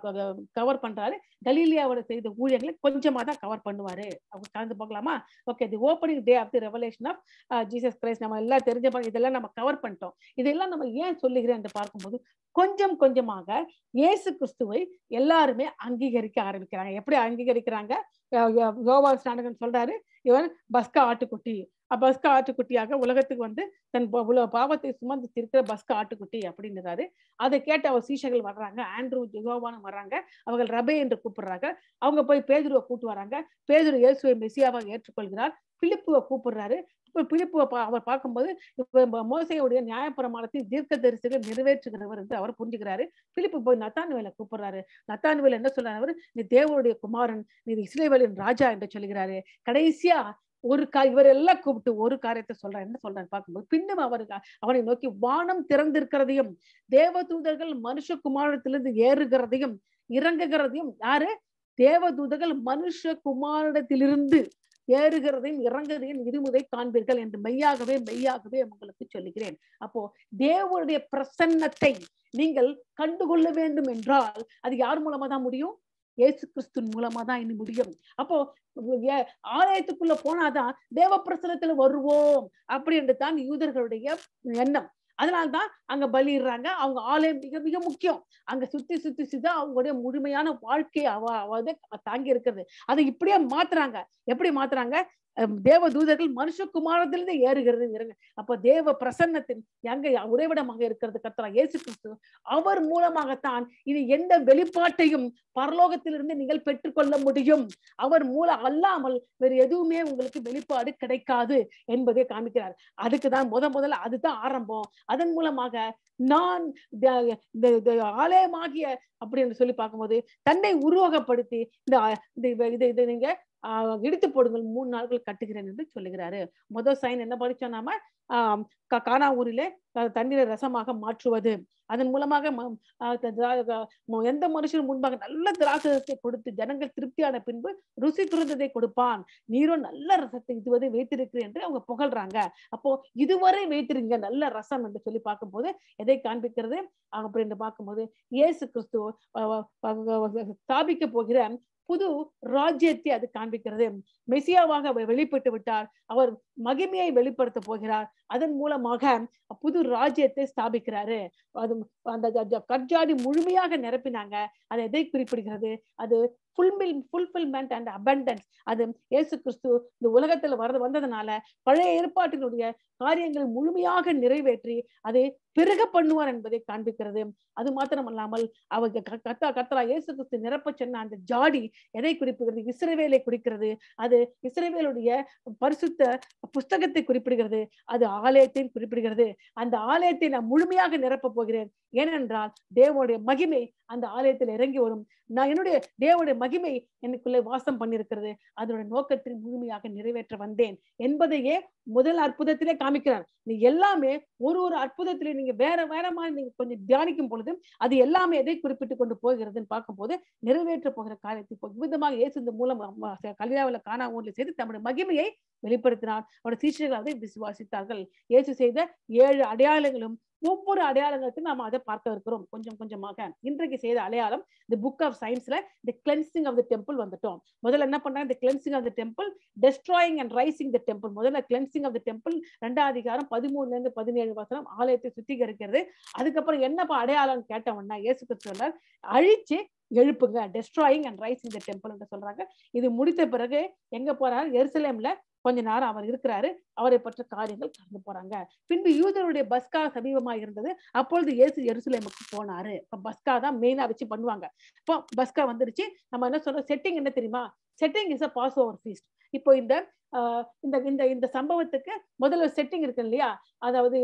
கவர் பண்றாரு கலீலியாவோட செய்த ஊழியங்களை கொஞ்சமா தான் கவர் பண்ணுவாரு அவங்க கலந்து பார்க்கலாமா okay the opening day of the revelation of Jesus Christ நம்ம எல்லாம் தெரிஞ்ச பாருங்க, இதெல்லாம் நம்ம கவர் பண்ணிட்டோம் இதெல்லாம் நம்ம ஏன் சொல்லுகிறேன் என்று பார்க்கும்போது கொஞ்சம் கொஞ்சமாக இயேசு கிறிஸ்துவை எல்லாருமே அங்கீகரிக்க ஆரம்பிக்கிறாங்க எப்படி அங்கீகரிக்கிறாங்க யோ- யோ- யோவா ஸ்நானகன் சொல்றாரு இவன் பஸ்கா ஆட்டுக்குட்டி அப்ப பஸ்கா ஆட்டுக்குட்டியாக உலகத்துக்கு வந்து தன் பா- உல- பாவத்தை சுமந்து திருக்கிற பஸ்கா ஆட்டுக்குட்டி அப்படின்றாரு அதை கேட்டு அவர் சீஷர்கள் வர்றாங்க ஆண்ட்ரூ யோவானும் வர்றாங்க அவர்கள் ரபே என்று கூப்பிடுறாங்க அவங்க போய் பேதுருவை கூட்டு வராங்க பேதுரு இயேசுவை மெசியாவாக ஏற்றுக்கொள்கிறார் பிலிப்புவை கூப்பிடுறாரு இப்ப பிலிப்புவை பா- அவர் பார்க்கும்போது இப்ப ம- மோசையுடைய நியாயப்பிரமாணத்தை தீர்க்க தரிசிகள் நிறைவேற்றுகிறவர் என்று அவர் புரிஞ்சுக்கிறாரு பிலிப்பு போய் நத்தானுவேல கூப்பிடுறாரு நத்தானுவேல் என்ன சொல்றாரு அவர் நீ தேவனுடைய குமாரன் நீ இஸ்ரேவேலின் ராஜா என்று சொல்கிறாரு கடைசியா ஒரு கா இவர் எல்லாம் கூப்பிட்டு ஒரு காரியத்தை சொல்றாரு என்ன சொல்றாரு பார்க்கும்போது பின்னும் அவருக்கு அவனை நோக்கி வானம் திறந்திருக்கிறதையும் தேவதூதர்கள் மனுஷகுமாரத்திலிருந்து ஏறுகிறதையும் இறங்குகிறதையும் யாரு தேவதூதர்கள் மனுஷ குமாரிடத்திலிருந்து ஏறுகிறதையும் இறங்குறதையும் இருமுதை காண்பீர்கள் என்று மெய்யாகவே மெய்யாகவே உங்களுக்கு சொல்லுகிறேன் அப்போ தேவனுடைய பிரசன்னத்தை நீங்கள் கண்டுகொள்ள வேண்டும் என்றால் அது யார் மூலமா தான் முடியும் இயேசு கிறிஸ்துவின் மூலமா தான் இனி முடியும் அப்போ ஏ- ஆலயத்துக்குள்ள போனாதான் தேவ பிரசனத்துல வருவோம் அப்படி என்று தான் யூதர்களுடைய எண்ணம் அதனால்தான் அங்க பலியிடுறாங்க அவங்க ஆலயம் மிக மிக முக்கியம் அங்க சுத்தி சுத்தி சுத்தி அவங்களுடைய முழுமையான வாழ்க்கை அவ அவ வந்து தாங்கி இருக்கிறது அதை இப்படியே மாத்துறாங்க எப்படி மாத்துறாங்க அஹ் தேவ தூதர்கள் மனுஷகுமாரத்திலிருந்து ஏறுகிறது இறங்க அப்ப தேவ பிரசன்னத்தின் எங்க உறைவிடமாக இருக்கிறது கர்த்தரா இயேசு கிறிஸ்து அவர் மூலமாகத்தான் இனி எந்த வெளிப்பாட்டையும் பரலோகத்திலிருந்து நீங்கள் பெற்றுக்கொள்ள முடியும் அவர் மூலம் அல்லாமல் வேறு எதுவுமே உங்களுக்கு வெளிப்பாடு கிடைக்காது என்பதை காமிக்கிறார் அதுக்கு தான் முத முதல்ல அதுதான் ஆரம்பம் அதன் மூலமாக நான் த- இந்த இந்த ஆலயமாகிய அப்படின்னு சொல்லி பார்க்கும்போது தன்னை உருவகப்படுத்தி இந்த ஆ- இந்த இவ- இதை இதை நீங்க ஆஹ் இடித்து போடுங்கள் மூணு நாட்கள் கட்டுகிறேன் என்று சொல்லுகிறாரு முதல் சைன் என்ன படிச்சோம் நாம ஆஹ் க- கானா ஊரிலே த- தண்ணீரை ரசமாக மாற்றுவது அதன் மூலமாக ம- ஆஹ் த- திரா- க- ம- எந்த மனுஷன் முன்பாக நல்ல திராட்சரசத்தை கொடுத்து ஜனங்கள் திருப்தியான பின்பு ருசி துறந்ததை கொடுப்பான் நீரோ நல்ல ரசத்தை இதுவரை வைத்திருக்கிறேன் என்று அவங்க புகழ்றாங்க அப்போ இதுவரை வைத்திருங்க நல்ல ரசம் என்று சொல்லி பார்க்கும்போது எதை காண்பிக்கிறது அப்படின்னு பார்க்கும்போது இயேசு கிறிஸ்து அஹ் அஹ் அஹ் ஸ்தாபிக்க போகிற புது ராஜ்யத்தை அது காண்பிக்கிறது மெசியாவாக அவர் வெளிப்பட்டு விட்டார் அவர் மகிமையை வெளிப்படுத்த போகிறார் அதன் மூலமாக புது ராஜ்யத்தை ஸ்தாபிக்கிறாரு அது அந்த ஜ- ஜ- கற்ஜாடி முழுமையாக நிரப்பினாங்க அது எதை குறிப்பிடுகிறது அது ஃபுல்மில் ஃபுல்ஃபில்மெண்ட் அண்ட் abundance அது இயேசு கிறிஸ்து இந்த உலகத்துல வர வந்ததுனால பழைய ஏற்பாட்டினுடைய காரியங்களை முழுமையாக நிறைவேற்றி அதை பெருக பண்ணுவார் என்பதை காண்பிக்கிறது அது மாத்திரமல்லாமல் அவர் க- கத்தா கத்தரா இயேசு கிறிஸ்து நிரப்ப சொன்ன அந்த ஜாடி எதை குறிப்பிடுகிறது இஸ்ரவேலை குறிக்கிறது அது இஸ்ரவேலுடைய பரிசுத்த புஸ்தகத்தை குறிப்பிடுகிறது அது ஆலயத்தை குறிப்பிடுகிறது அந்த ஆலயத்தை நான் முழுமையாக நிரப்ப போகிறேன் ஏனென்றால் தேவனுடைய மகிமை அந்த ஆலயத்தில் இறங்கி வரும் நான் என்னுடைய தேவனுடைய மகிமை எனக்குள்ளே வாசம் பண்ணியிருக்கிறது அதனுடைய நோக்கத்தை முழுமையாக நிறைவேற்ற வந்தேன் என்பதையே முதல் அற்புதத்திலே காமிக்கிறார் நீ எல்லாமே ஒரு ஒரு அற்புதத்திலே நீங்க வேற வேற மாதிரி நீங்க கொஞ்சம் தியானிக்கும் பொழுது அது எல்லாமே எதை குறிப்பிட்டு கொண்டு போகிறதுன்னு பார்க்கும்போது நிறைவேற்ற போகிற காரியத்தை இப்போ விதமாக இயேசு இந்த மூலம் கல்யாவில் காணா ஊர்ல செய்து தம்முடைய மகிமையை வெளிப்படுத்தினார் அவருடைய சீஷர்கள் அதை விசுவாசித்தார்கள் இயேசு செய்த ஏழு அடையாளங்களும் ஒவ்வொரு அடையாளங்களுக்கும் நாம அதை பார்க்க இருக்கிறோம் கொஞ்சம் கொஞ்சமாக இன்றைக்கு செய்த அடையாளம் இந்த புக் ஆஃப் சயின்ஸ்ல இந்த கிளென்சிங் ஆஃப் த டெம்பிள் வந்துட்டோம் முதல்ல என்ன பண்றாங்க இந்த cleansing of the temple destroying and raising the temple முதல்ல கிளென்சிங் ஆஃப் த டெம்பிள் ரெண்டாம் அதிகாரம் பதிமூணுல இருந்து பதினேழு வசனம் ஆலயத்தை சுத்திகரிக்கிறது அதுக்கப்புறம் என்னப்பா அடையாளம் கேட்டவன்னா இயேசு கிறிஸ்து சொன்னார் அழிச்சு எழுப்புங்க destroying and raising the temple என்று சொல்றாங்க இது முடித்த பிறகு எங்க போறாரு எருசலேம்ல கொஞ்ச நேரம் அவர் இருக்கிறாரு அவரை பற்ற காரியங்கள் கடந்து போறாங்க பின்பு யூதருடைய பஸ்கா சமீபமா இருந்தது அப்பொழுது இயேசு எருசலேமுக்கு போனாரு இப்ப பஸ்கா தான் மெயினா வச்சு பண்ணுவாங்க இப்போ பஸ்கா வந்துருச்சு நம்ம என்ன சொல்றோம் செட்டிங் என்ன தெரியுமா setting is a passover feast இப்போ இந்த ஆஹ் இந்த இந்த இந்த சம்பவத்துக்கு முதல்ல செட்டிங் இருக்கு இல்லையா அதாவது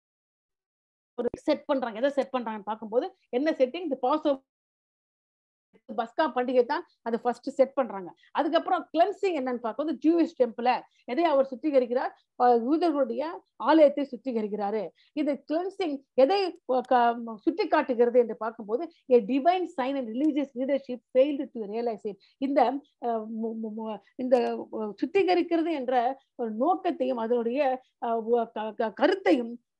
ஒரு செட் பண்றாங்க எதை செட் பண்றாங்கன்னு பார்க்கும்போது என்ன செட்டிங் இந்த பாஸ் பஸ்கா பண்டிகை தான் அதை ஃபர்ஸ்ட் செட் பண்றாங்க அதுக்கப்புறம் கிளென்சிங் என்னன்னு பார்க்கும்போது ஜூயிஷ் டெம்பிள எதை அவர் சுத்திகரிக்கிறார் அஹ் யூதர்களுடைய ஆலயத்தை சுத்திகரிக்கிறாரு இது கிளென்சிங் எதை சுட்டி காட்டுகிறது என்று பார்க்கும்போது a divine sign and religious leadership failed to realize it இந்த அஹ், மு- மு- மு- இந்த அஹ், சுத்திகரிக்கிறது என்ற ஒரு நோக்கத்தையும் அதனுடைய அஹ், உ- க- க- கருத்தையும்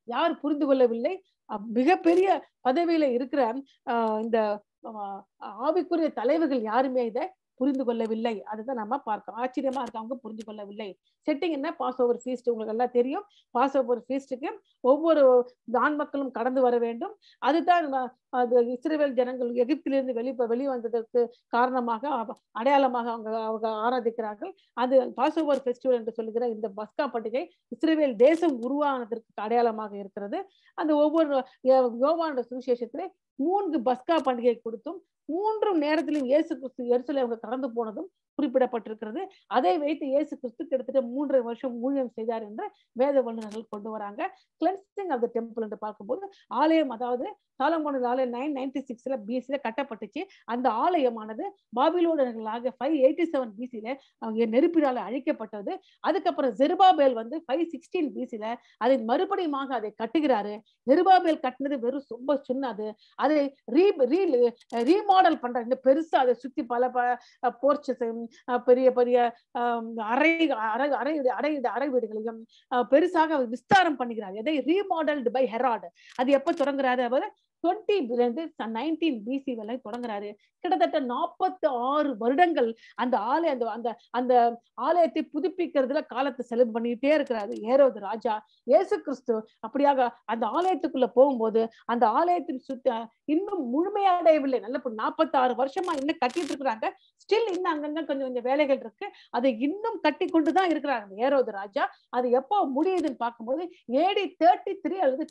யார் புரிந்து கொள்ளவில்லை அஹ் மிகப்பெரிய பதவியில இருக்கிற ஆஹ் இந்த ஆஹ் ஆவிக்குரிய தலைவர்கள் யாருமே இதை புரிந்து கொள்ளவில்லை அதுதான் நம்ம பார்க்கணும் ஆச்சரியமா இருக்கவங்க புரிந்து கொள்ளவில்லை செட்டிங் என்ன பாஸ் ஓவர் ஃபீஸ்ட் உங்களுக்கு எல்லாம் தெரியும் பாஸ் ஓவர் ஃபீஸ்டுக்கு ஒவ்வொரு ஆண் மக்களும் கடந்து வர வேண்டும் அதுதான் நம்ம, அது இஸ்ரேல் ஜனங்கள் எகிப்திலிருந்து வெளி வெளி வந்ததற்கு காரணமாக அவ- அடையாளமாக அவங்க அவங்க ஆராதிக்கிறார்கள் அது பாஸ் ஓவர் ஃபெஸ்டிவல் என்று சொல்லுகிற இந்த பஸ்கா பண்டிகை இஸ்ரேல் தேசம் உருவானதற்கு அடையாளமாக இருக்கிறது அந்த ஒவ்வொரு யோ- யோவானோட சுவிசேஷத்திலே மூன்று பஸ்கா பண்டிகை கொடுத்தும் மூன்று நேரத்திலும் இயேசு கிறிஸ்து எருசலேம் அவங்க கடந்து போனதும் குறிப்பிடப்பட்டிருக்கிறது அதை வைத்து இயேசு கிறிஸ்து கிட்டத்தட்ட மூன்றரை வருஷம் ஊழியம் செய்தார் என்று வேத வல்லுநர்கள் கொண்டு வராங்க கிளென்சிங் ஆஃப் த டெம்பிள் என்று பார்க்கும்போது ஆலயம் அதாவது சாலமோனின் ஆலயம் நைன் நைன்டி சிக்ஸ்ல பிசில கட்டப்பட்டுச்சு அந்த ஆலயமானது பாபிலோடர்களாக ஃபைவ் எயிட்டி செவன் பிசில அவங்க நெருப்பினால அழிக்கப்பட்டது அதுக்கப்புறம் ஜெருபாபேல் வந்து ஃபைவ் சிக்ஸ்டீன் பிசில அதை மறுபடியும் அதை கட்டுகிறாரு ஜெருபாபேல் கட்டினது வெறும் ரொம்ப சின்னது அதை ரீ ரீ ரீமாடல் பண்ற இன்னும் பெருசா அதை சுத்தி பல ப போர்ச்சஸ் பெரிய பெரிய ஆம், அறை அறை அறை அறை அறை வீடுகளையும் அஹ், பெருசாக அவர் விஸ்தாரம் பண்ணுகிறார் எதை ரீமாடல்டு பை ஹெராட் அது எப்ப தொடங்குறாரு அவர் டுவெண்ட்டில இருந்து நைன்டீன் பிசி வரை தொடங்குறாரு கிட்டத்தட்ட நாற்பத்தி ஆறு வருடங்கள் அந்த ஆலய அந்த அந்த அந்த ஆலயத்தை புதுப்பிக்கிறதுல காலத்தை செலவு பண்ணிட்டே இருக்கிறாரு ஏரோது ராஜா இயேசு கிறிஸ்து அப்படியாக அந்த ஆலயத்துக்குள்ள போகும்போது அந்த ஆலயத்தின் சுத்த இன்னும் முழுமையடையவில்லை நல்ல நாற்பத்தி ஆறு வருஷமா இன்னும் கட்டிட்டு இருக்கிறாங்க ஸ்டில் இன்னும் அங்கங்க கொஞ்சம் கொஞ்சம் வேலைகள் இருக்கு அதை இன்னும் கட்டி கொண்டுதான் இருக்கிறாங்க அந்த ஏரோது ராஜா அது எப்போ முடியுதுன்னு பார்க்கும்போது ஏடி தேர்ட்டி த்ரீ அல்லது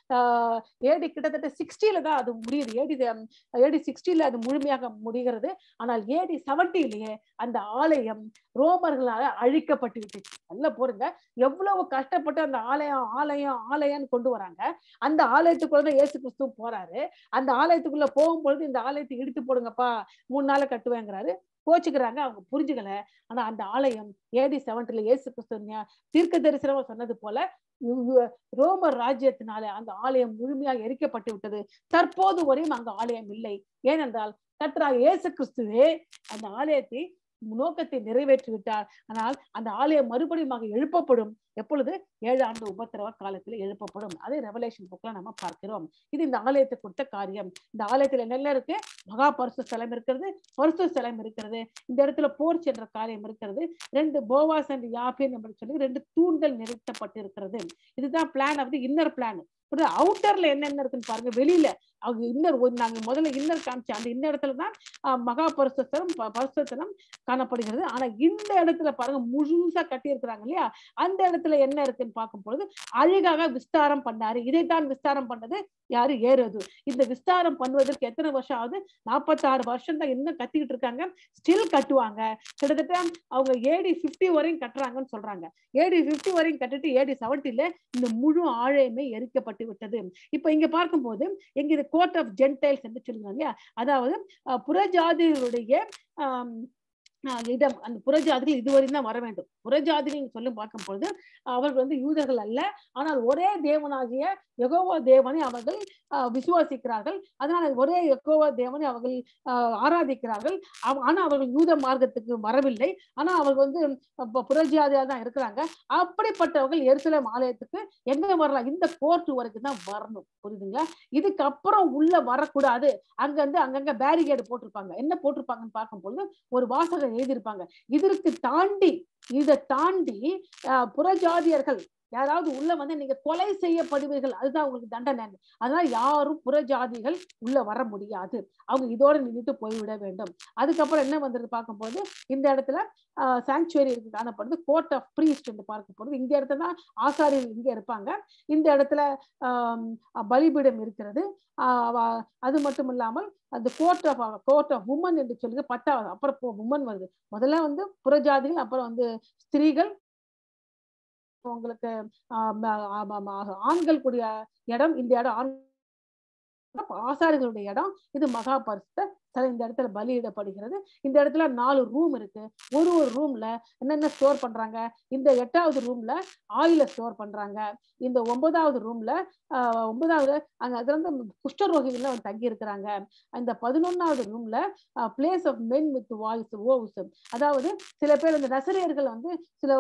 ஏடி கிட்டத்தட்ட சிக்ஸ்டியில தான் அது முடியுது ஏடி ஏடி சிக்ஸ்டியில அது முழுமையாக முடிகிறது ஆனால் ஏடி செவன்டிலேயே அந்த ஆலயம் ரோமர்களால அழிக்கப்பட்டு விட்டுச்சு நல்லா போருங்க எவ்வளவு கஷ்டப்பட்டு அந்த ஆலயம் ஆலயம் ஆலயம்னு கொண்டு வராங்க அந்த ஆலயத்துக்குள்ள தான் இயேசு கிறிஸ்து போறாரு அந்த ஆலயத்துக்குள்ள போகும்பொழுது இந்த ஆலயத்தை இடித்து போடுங்கப்பா மூணு நாள கட்டுவேங்கிறாரு கோச்சுக்கிறாங்க அவங்க புரிஞ்சுக்கல ஆனா அந்த ஆலயம் ஏடி செவன்ட்ல இயேசு கிறிஸ்து ஞா- தீர்க்க தரிசனமா சொன்னது போல யு- யு- ரோமர் ராஜ்யத்தினால அந்த ஆலயம் முழுமையாக எரிக்கப்பட்டு விட்டது தற்போது வரையும் அங்க ஆலயம் இல்லை ஏனென்றால் கர்த்தராக இயேசு கிறிஸ்துவே அந்த ஆலயத்தை நோக்கத்தை நிறைவேற்றி விட்டார் ஆனால் அந்த ஆலயம் மறுபடியும் எழுப்பப்படும் எப்பொழுது ஏழு ஆண்டு உபத்திரவ காலத்தில் எழுப்பப்படும் அதை ரெவலேஷன் புக்ல நம்ம பார்க்கிறோம் இது இந்த ஆலயத்தை கொடுத்த காரியம் இந்த ஆலயத்துல என்னென்ன இருக்கு மகா பரிசு ஸ்தலம் இருக்கிறது பரிசு ஸ்தலம் இருக்கிறது இந்த இடத்துல போர்ச் என்ற காரியம் இருக்கிறது ரெண்டு போவாஸ் அண்ட் யாபின் அப்படின்னு சொல்லி ரெண்டு தூண்கள் நிறுத்தப்பட்டு இருக்கிறது இதுதான் plan of the inner plan அவுட்டர்ல என்னென்ன இருக்குன்னு பாருங்க வெளியில அவங்க இன்னர் நாங்க முதல்ல இன்னர் காமிச்ச அந்த இந்த இடத்துல தான் ஆஹ், மகா பரிசுத்தலம் பரிசுத்தலம் காணப்படுகிறது ஆனா இந்த இடத்துல பாருங்க முழுசா கட்டி இருக்கிறாங்க இல்லையா அந்த இடத்துல என்ன இருக்குன்னு பார்க்கும் பொழுது அழகாக விஸ்தாரம் பண்ணாரு இதைத்தான் விஸ்தாரம் பண்ணது யாரு ஏறுது இந்த விஸ்தாரம் பண்ணுவதற்கு எத்தனை வருஷம் ஆகுது நாற்பத்தாறு வருஷம் தான் இன்னும் கத்திக்கிட்டு இருக்காங்க ஸ்டில் கட்டுவாங்க கிட்டத்தட்ட அவங்க ஏடி 50 வரையும் கட்டுறாங்கன்னு சொல்றாங்க ஏடி 50 வரையும் கட்டிட்டு ஏடி செவன்டில இந்த முழு ஆழயமே எரிக்கப்பட்டு விட்டது இப்ப இங்க பார்க்கும்போது எங்க இது கோர்ட் ஆஃப் ஜென்டைல்ஸ் என்று சொல்லுவாங்க இல்லையா அதாவது அஹ், புறஜாதிகளுடைய ஆம், ஆஹ் இடம் அந்த புறஜாதிகள் இதுவரையும் தான் வர வேண்டும் புறஜாதிகள் சொல்லும் பார்க்கும் பொழுது அவர்கள் வந்து யூதர்கள் அல்ல ஆனால் ஒரே தேவனாகிய யெகோவா தேவனை அவர்கள் ஆஹ் விசுவாசிக்கிறார்கள் அதனால ஒரே யெகோவா தேவனை அவர்கள் ஆஹ் ஆராதிக்கிறார்கள் அவ- ஆனா அவர்கள் யூத மார்க்கத்துக்கு வரவில்லை ஆனா அவர்கள் வந்து அப்ப புறஜாதியா தான் இருக்கிறாங்க அப்படிப்பட்டவர்கள் எருசலேம் ஆலயத்துக்கு எங்க வரலாம் இந்த கோர்ட் வரைக்கும் தான் வரணும் புரியுதுங்களா இதுக்கப்புறம் உள்ள வரக்கூடாது அங்க வந்து அங்கங்க பேரிகேடு போட்டிருப்பாங்க என்ன போட்டிருப்பாங்கன்னு பார்க்கும்பொழுது ஒரு வாசகம் எழுதியிருப்பாங்க இதற்கு தாண்டி இதை தாண்டி ஆஹ், புறஜாதியர்கள் யாராவது உள்ள வந்து நீங்க கொலை செய்யப்படுவீர்கள் அதுதான் உங்களுக்கு தண்டனை அதனால யாரும் புறஜாதிகள் உள்ள வர முடியாது அவங்க இதோட நின்றுட்டு போய்விட வேண்டும் அதுக்கப்புறம் என்ன வந்தது பார்க்கும்போது இந்த இடத்துல சாங்சுவரி இருக்கு காணப்படுது கோர்ட் ஆஃப் ப்ரீஸ்ட் என்று பார்க்கப்படுது இந்த இடத்துல தான் ஆசாரியர்கள் இங்க இருப்பாங்க இந்த இடத்துல ஆம், பலிபீடம் இருக்கிறது ஆஹ் அவ- அது மட்டும் இல்லாமல் அந்த court of court of women என்று சொல்லி பத்தாவது அப்புறம் உமன் வருது முதல்ல வந்து புறஜாதிகள் அப்புறம் வந்து ஸ்திரீகள் உங்களுக்கு ஆம், ஆம், ஆம், ஆண்கள் கூடிய இடம் இந்த இடம் ஆண் ஆசாரிகளுடைய இடம் இது மகா பரிசுத்த சில இந்த இடத்துல பலியிடப்படுகிறது இந்த இடத்துல நாலு ரூம் இருக்கு ஒரு ஒரு ரூம்ல என்னென்ன ஸ்டோர் பண்றாங்க இந்த எட்டாவது ரூம்ல ஆயில ஸ்டோர் பண்றாங்க இந்த ஒன்பதாவது ரூம்ல ஆஹ் ஒன்பதாவது அங்க அதுல இருந்து குஷ்டரோகிகள் வந்து தங்கி இருக்கிறாங்க இந்த பதினொன்னாவது ரூம்ல place of men with voice vows அதாவது சில பேர் இந்த நசரேயர்கள் வந்து சில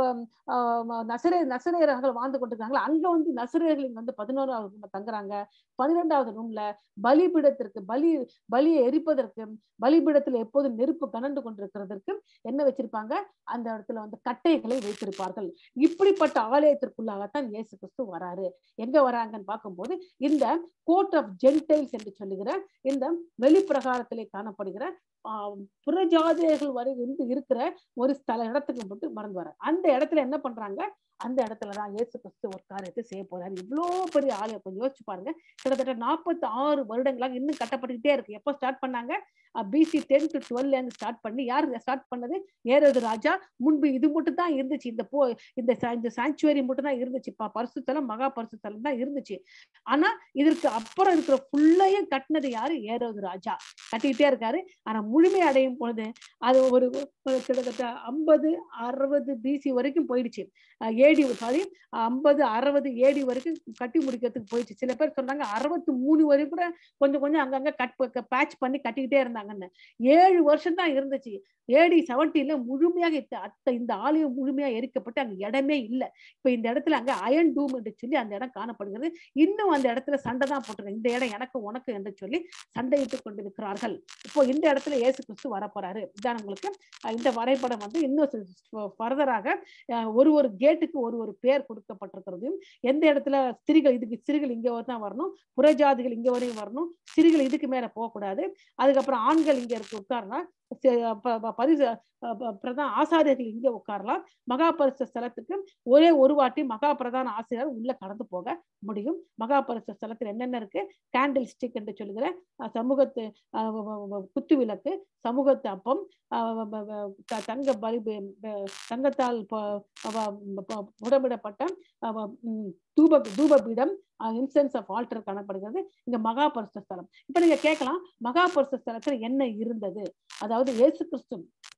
ஆஹ் நசரே நசரேயர்கள் வாழ்ந்து கொண்டிருக்காங்க அங்க வந்து நசரேயர்கள் இங்க வந்து பதினோராவது ரூம்ல தங்குறாங்க பன்னிரெண்டாவது ரூம்ல பலிபீடத்திற்கு பலி பலியை எரிப்பதற்கு பலிபீடத்துல எப்போதும் நெருப்பு கனண்டு கொண்டிருக்கிறதற்கு என்ன வச்சிருப்பாங்க அந்த இடத்துல வந்து கட்டைகளை வைத்திருப்பார்கள் இப்படிப்பட்ட ஆலயத்திற்குள்ளாகத்தான் இயேசு கிறிஸ்து வராரு எங்க வராங்கன்னு பார்க்கும்போது இந்த கோர்ட் ஆஃப் ஜென்டைல்ஸ் என்று சொல்லுகிற இந்த வெளிப்பிரகாரத்திலே காணப்படுகிற ஆஹ் புறஜாதியர்கள் வரை இருந்து இருக்கிற ஒரு ஸ்தல இடத்துக்கு மட்டும் மறந்து வர அந்த இடத்துல என்ன பண்றாங்க அந்த இடத்துலதான் இயேசு கிறிஸ்து ஒரு காரியத்தை செய்ய போறாரு இவ்வளோ பெரிய ஆலயம் கொஞ்சம் யோசிச்சு பாருங்க கிட்டத்தட்ட நாற்பத்தி ஆறு வருடங்களாக இன்னும் கட்டப்பட்டுக்கிட்டே இருக்கு எப்போ ஸ்டார்ட் பண்ணாங்க பிசி டென் டு டுவெல்ல இருந்து ஸ்டார்ட் பண்ணி யார் ஸ்டார்ட் பண்ணது ஏறது ராஜா முன்பு இது மட்டும் தான் இருந்துச்சு இந்த போ இந்த sa- இந்த சாங்சுவரி மட்டும் தான் இருந்துச்சு ப- பரிசுத்தலம் மகா பரிசுத்தலம் தான் இருந்துச்சு ஆனா இதற்கு அப்புறம் இருக்கிற ஃபுல்லையும் கட்டினது யாரு ஏறது ராஜா கட்டிக்கிட்டே இருக்காரு ஆனா முழுமை அடையும் பொழுது அது ஒரு ஒரு கிட்டத்தட்ட ஐம்பது அறுபது பிசி வரைக்கும் போயிடுச்சு ஏடி சாரி ஐம்பது அறுபது ஏடி வரைக்கும் கட்டி முடிக்கிறதுக்கு போயிடுச்சு சில பேர் சொன்னாங்க அறுபத்தி மூணு வரைக்கும் கூட கொஞ்சம் கொஞ்சம் அங்கங்க கட் பேட்ச் பண்ணி கட்டிக்கிட்டே இருந்தாங்கன்னு ஏழு வருஷம் தான் இருந்துச்சு ஏடி செவன்டில முழுமையாக இந்த- அத்த இந்த ஆலயம் முழுமையாக எரிக்கப்பட்டு அங்க இடமே இல்லை இப்ப இந்த இடத்துல அங்க அயன் டூம் என்று சொல்லி அந்த இடம் காணப்படுகிறது இன்னும் அந்த இடத்துல சண்டை தான் போட்டுருக்கு இந்த இடம் எனக்கு உனக்கு என்று சொல்லி சண்டையிட்டுக் கொண்டிருக்கிறார்கள் இப்போ இந்த இடத்துல இயேசு கிறிஸ்து வரப்போறாரு இதான் உங்களுக்கு அஹ், இந்த வரைபடம் வந்து இன்னும் ஃபர்தராக ஒரு ஒரு கேட்டுக்கு ஒரு ஒரு பேர் கொடுக்கப்பட்டிருக்கிறதையும் எந்த இடத்துல ஸ்திரிகள் இதுக்கு ஸ்திரிகள் இங்க தான் வரணும் புறஜாதிகள் இங்க வரையும் வரணும் ஸ்திரிகள் இதுக்கு மேல போகக்கூடாது அதுக்கப்புறம் ஆண்கள் இங்க இருக்கு உட்காரலாம் சே- ப- ப- பரிசு அஹ் ப- பிரதான ஆசாரியர்கள் இங்க உட்காரலாம் மகா பரிசு ஸ்தலத்துக்கு ஒரே ஒரு வாட்டி மகா பிரதான ஆசிரியர் உள்ள கடந்து போக முடியும் மகா பரிசு ஸ்தலத்தில் என்னென்ன இருக்கு கேண்டில் ஸ்டிக் என்று சொல்லுகிற அஹ், சமூகத்து அஹ், வ- வ- வ- குத்து விளக்கு சமூகத்து அப்பம் அஹ், வ- வ- வ- த- தங்க பலி ப- ப- தங்கத்தால் ப- வ- ப- புடமிடப்பட்ட அஹ், வ- ம், தூப தூபபீடம் இன்சென்ஸ் ஆஃப் ஆல்டர் காணப்படுகிறது இங்க மகா பரிசு ஸ்தலம் இப்ப நீங்க கேட்கலாம் மகா பரிசு ஸ்தலத்துல என்ன இருந்தது அதாவது இயேசு கிறிஸ்து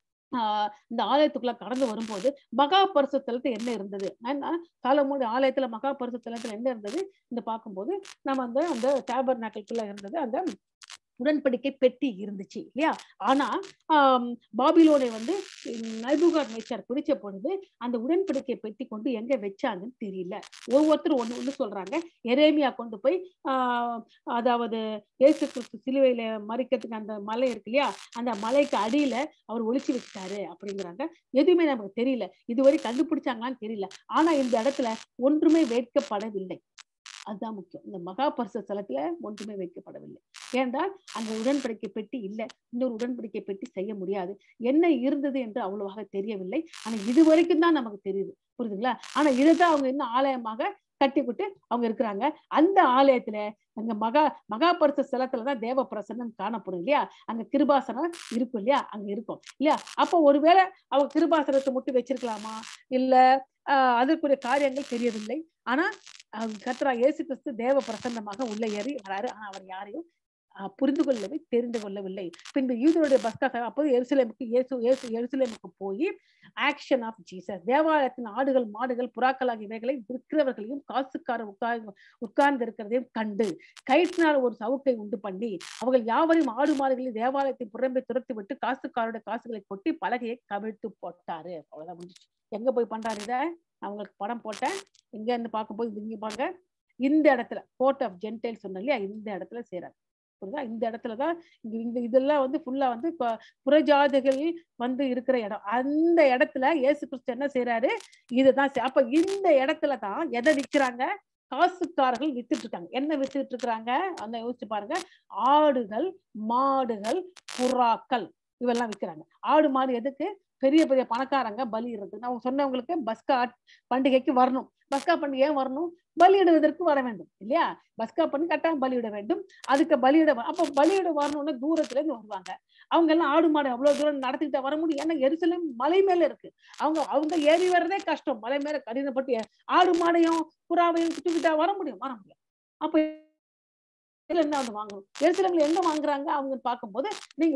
ஆஹ் இந்த ஆலயத்துக்குள்ள கடந்து வரும்போது மகா பரிசுத்தலத்துல என்ன இருந்தது ஏன்னா சாலமோட ஆலயத்துல மகா பரிசுத்தலத்துல என்ன இருந்தது இந்த பார்க்கும்போது நம்ம அந்த அந்த டேபர் நாட்களுக்குள்ள இருந்தது அந்த உடன்படிக்கை பெட்டி இருந்துச்சு இல்லையா ஆனா ஆஹ் பாபிலோனை வந்து நைபுகாட் நேச்சர் பிடிச்ச பொழுது அந்த உடன்படிக்கை பெட்டி கொண்டு எங்க வச்சாங்கன்னு தெரியல ஒவ்வொருத்தரும் ஒண்ணு ஒண்ணு சொல்றாங்க எரேமியா கொண்டு போய் ஆஹ் அதாவது இயேசு கிறிஸ்து சிலுவையில மறிக்கிறதுக்கு அந்த மலை இருக்கு இல்லையா அந்த மலைக்கு அடியில அவர் ஒளிச்சு வச்சுட்டாரு அப்படிங்கிறாங்க எதுவுமே நமக்கு தெரியல இதுவரை கண்டுபிடிச்சாங்களான்னு தெரியல ஆனா இந்த இடத்துல ஒன்றுமே வைக்கப்படவில்லை அதுதான் முக்கியம் இந்த மகா பரிசு ஸ்தலத்துல ஒன்றுமே வைக்கப்படவில்லை ஏனென்றால் அங்க உடன்படிக்கை பெட்டி இல்லை இன்னொரு உடன்படிக்கை பெட்டி செய்ய முடியாது என்ன இருந்தது என்று அவ்வளவாக தெரியவில்லை ஆனா இது வரைக்கும் தான் நமக்கு தெரியுது புரியுதுங்களா ஆனா இதைதான் அவங்க இன்னும் ஆலயமாக கட்டிவிட்டு அவங்க இருக்கிறாங்க அந்த ஆலயத்துல அங்க மகா மகா பரிசு ஸ்தலத்துலதான் தேவ பிரசன்னம் காணப்படும் இல்லையா அங்க கிருபாசனம் இருக்கும் இல்லையா அங்க இருக்கும் இல்லையா அப்போ ஒருவேளை அவங்க கிருபாசனத்தை மட்டும் வச்சிருக்கலாமா இல்ல ஆஹ் அதற்குரிய காரியங்கள் தெரியவில்லை ஆனா ஆஹ் கர்த்தரா இயேசு கிறிஸ்து தேவ பிரசன்னமாக உள்ள ஏறி வராரு ஆனா அவர் யாரையும் ஆஹ் புரிந்து கொள்ளவே தெரிந்து கொள்ளவில்லை பின்பு யூதருடைய பஸ்கா அப்போது எருசலேமுக்கு இயேசு இயேசு எருசலேமுக்கு போய் ஆக்ஷன் ஆஃப் ஜீசஸ் தேவாலயத்தின் ஆடுகள் மாடுகள் புறாக்கள் ஆகியவைகளை விற்கிறவர்களையும் காசுக்கார உட்கார் உட்கார்ந்து இருக்கிறதையும் கண்டு கயிற்றினால் ஒரு சவுக்கை உண்டு பண்ணி அவர்கள் யாவரையும் ஆடு மாடுகளில் தேவாலயத்தை புறம்பே துரத்தி விட்டு காசுக்காரோட காசுகளை கொட்டி பலகையை கவிழ்த்து போட்டாரு அவ்வளவுதான் முடிஞ்சுச்சு எங்க போய் பண்றாரு இத அவங்களுக்கு படம் போட்டேன் எங்க இருந்து பார்க்கும்போது இங்க பாருங்க இந்த இடத்துல கோர்ட் ஆஃப் ஜென்டைல் சொன்னேன் இல்லையா இந்த இடத்துல செய்றாரு புரியுதா இந்த இடத்துலதான் இங்க இந்த இதெல்லாம் வந்து ஃபுல்லா வந்து ப- புறஜாதிகள் வந்து இருக்கிற இடம் அந்த இடத்துல இயேசு கிறிஸ்து என்ன செய்யறாரு இதுதான் செய்- அப்ப இந்த இடத்துல தான் எதை விற்கிறாங்க காசுக்காரர்கள் வித்துட்டு இருக்காங்க என்ன வித்துட்டு இருக்கிறாங்க அந்த யோசிச்சு பாருங்க ஆடுகள் மாடுகள் புறாக்கள் இவெல்லாம் விற்கிறாங்க ஆடு மாடு எதுக்கு பெரிய பெரிய பணக்காரங்க பலியிடுறதுக்கு நான் சொன்னவங்களுக்கு பஸ்கா பண்டிகைக்கு வரணும் பஸ்கா பண்டிகை ஏன் வரணும் பலியிடுவதற்கு வர வேண்டும் இல்லையா பஸ்கா பண்ணி கட்டாயம் பலியிட வேண்டும் அதுக்கு பலியிட வ- அப்போ பலியிட வரணும்னு தூரத்துல இருந்து வருவாங்க அவங்க எல்லாம் ஆடு மாடு அவ்வளவு தூரம் நடத்திக்கிட்டு வர முடியும் ஏன்னா எருசலேம் மலை மேல இருக்கு அவங்க அவங்க ஏறி வர்றதே கஷ்டம் மலை மேல கடினப்பட்டு ஏ- ஆடு மாடையும் புறாவையும் சுட்டுக்கிட்டா வர முடியும் வர முடியும் அப்ப என்ன வந்து வாங்கணும் எருசலேம்ல எங்க வாங்குறாங்க அவங்க பார்க்கும்போது நீங்க